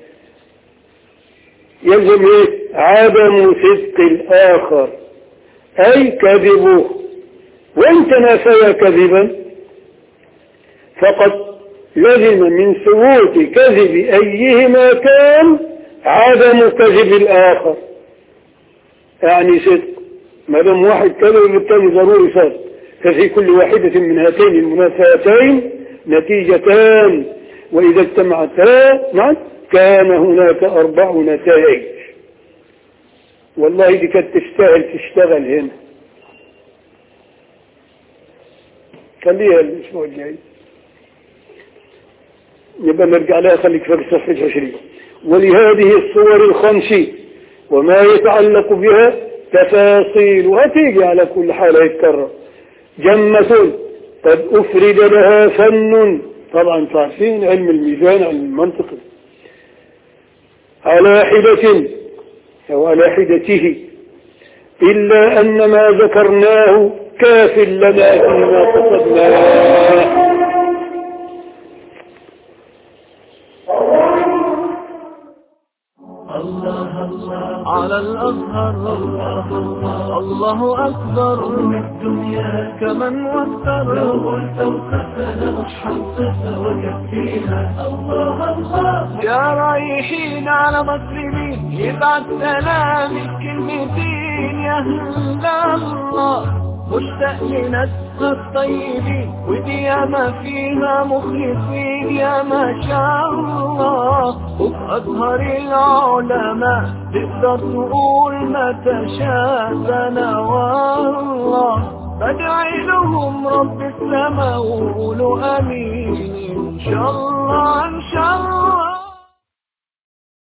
S2: يلزم ايه عدم صدق الآخر أي كذبه وإن تنافيا كذبا فقد لزم من ثبوت كذب أيهما كان عدم كذب الآخر يعني صدق ما دام واحد كذب الثاني ضروري صدق ففي كل واحدة من هاتين المنافاتين نتيجتان وإذا اجتمعتا نعم كان هناك أربع نتائج والله دي كانت تستاهل تشتغل هنا خليها الأسبوع الجاي نبقى نرجع لها خليك في صفحة عشرين ولهذه الصور الخمس وما يتعلق بها تفاصيل وهتيجي على كل حال هيتكرر جمة قد أفرد لها فن طبعا تعرفين علم الميزان علم المنطق على حدة أو على حدته إلا أن ما ذكرناه كاف لنا فيما قصدناه
S1: على الأزهر الله أكبر الدنيا كمن وفر لو قلت وقفنا مش حنصفها وكفيها الله الله يا رايحين على مسلمين يبعت سلام الكلمتين يا هلا الله مشتاق لناسها الطيبين ودي ياما فيها مخلصين يا ما شاء الله وفي أزهر العلماء تقدر تقول ما تشاء سنة والله بدعي لهم رب السماء وقولوا امين ان شاء الله ان شاء الله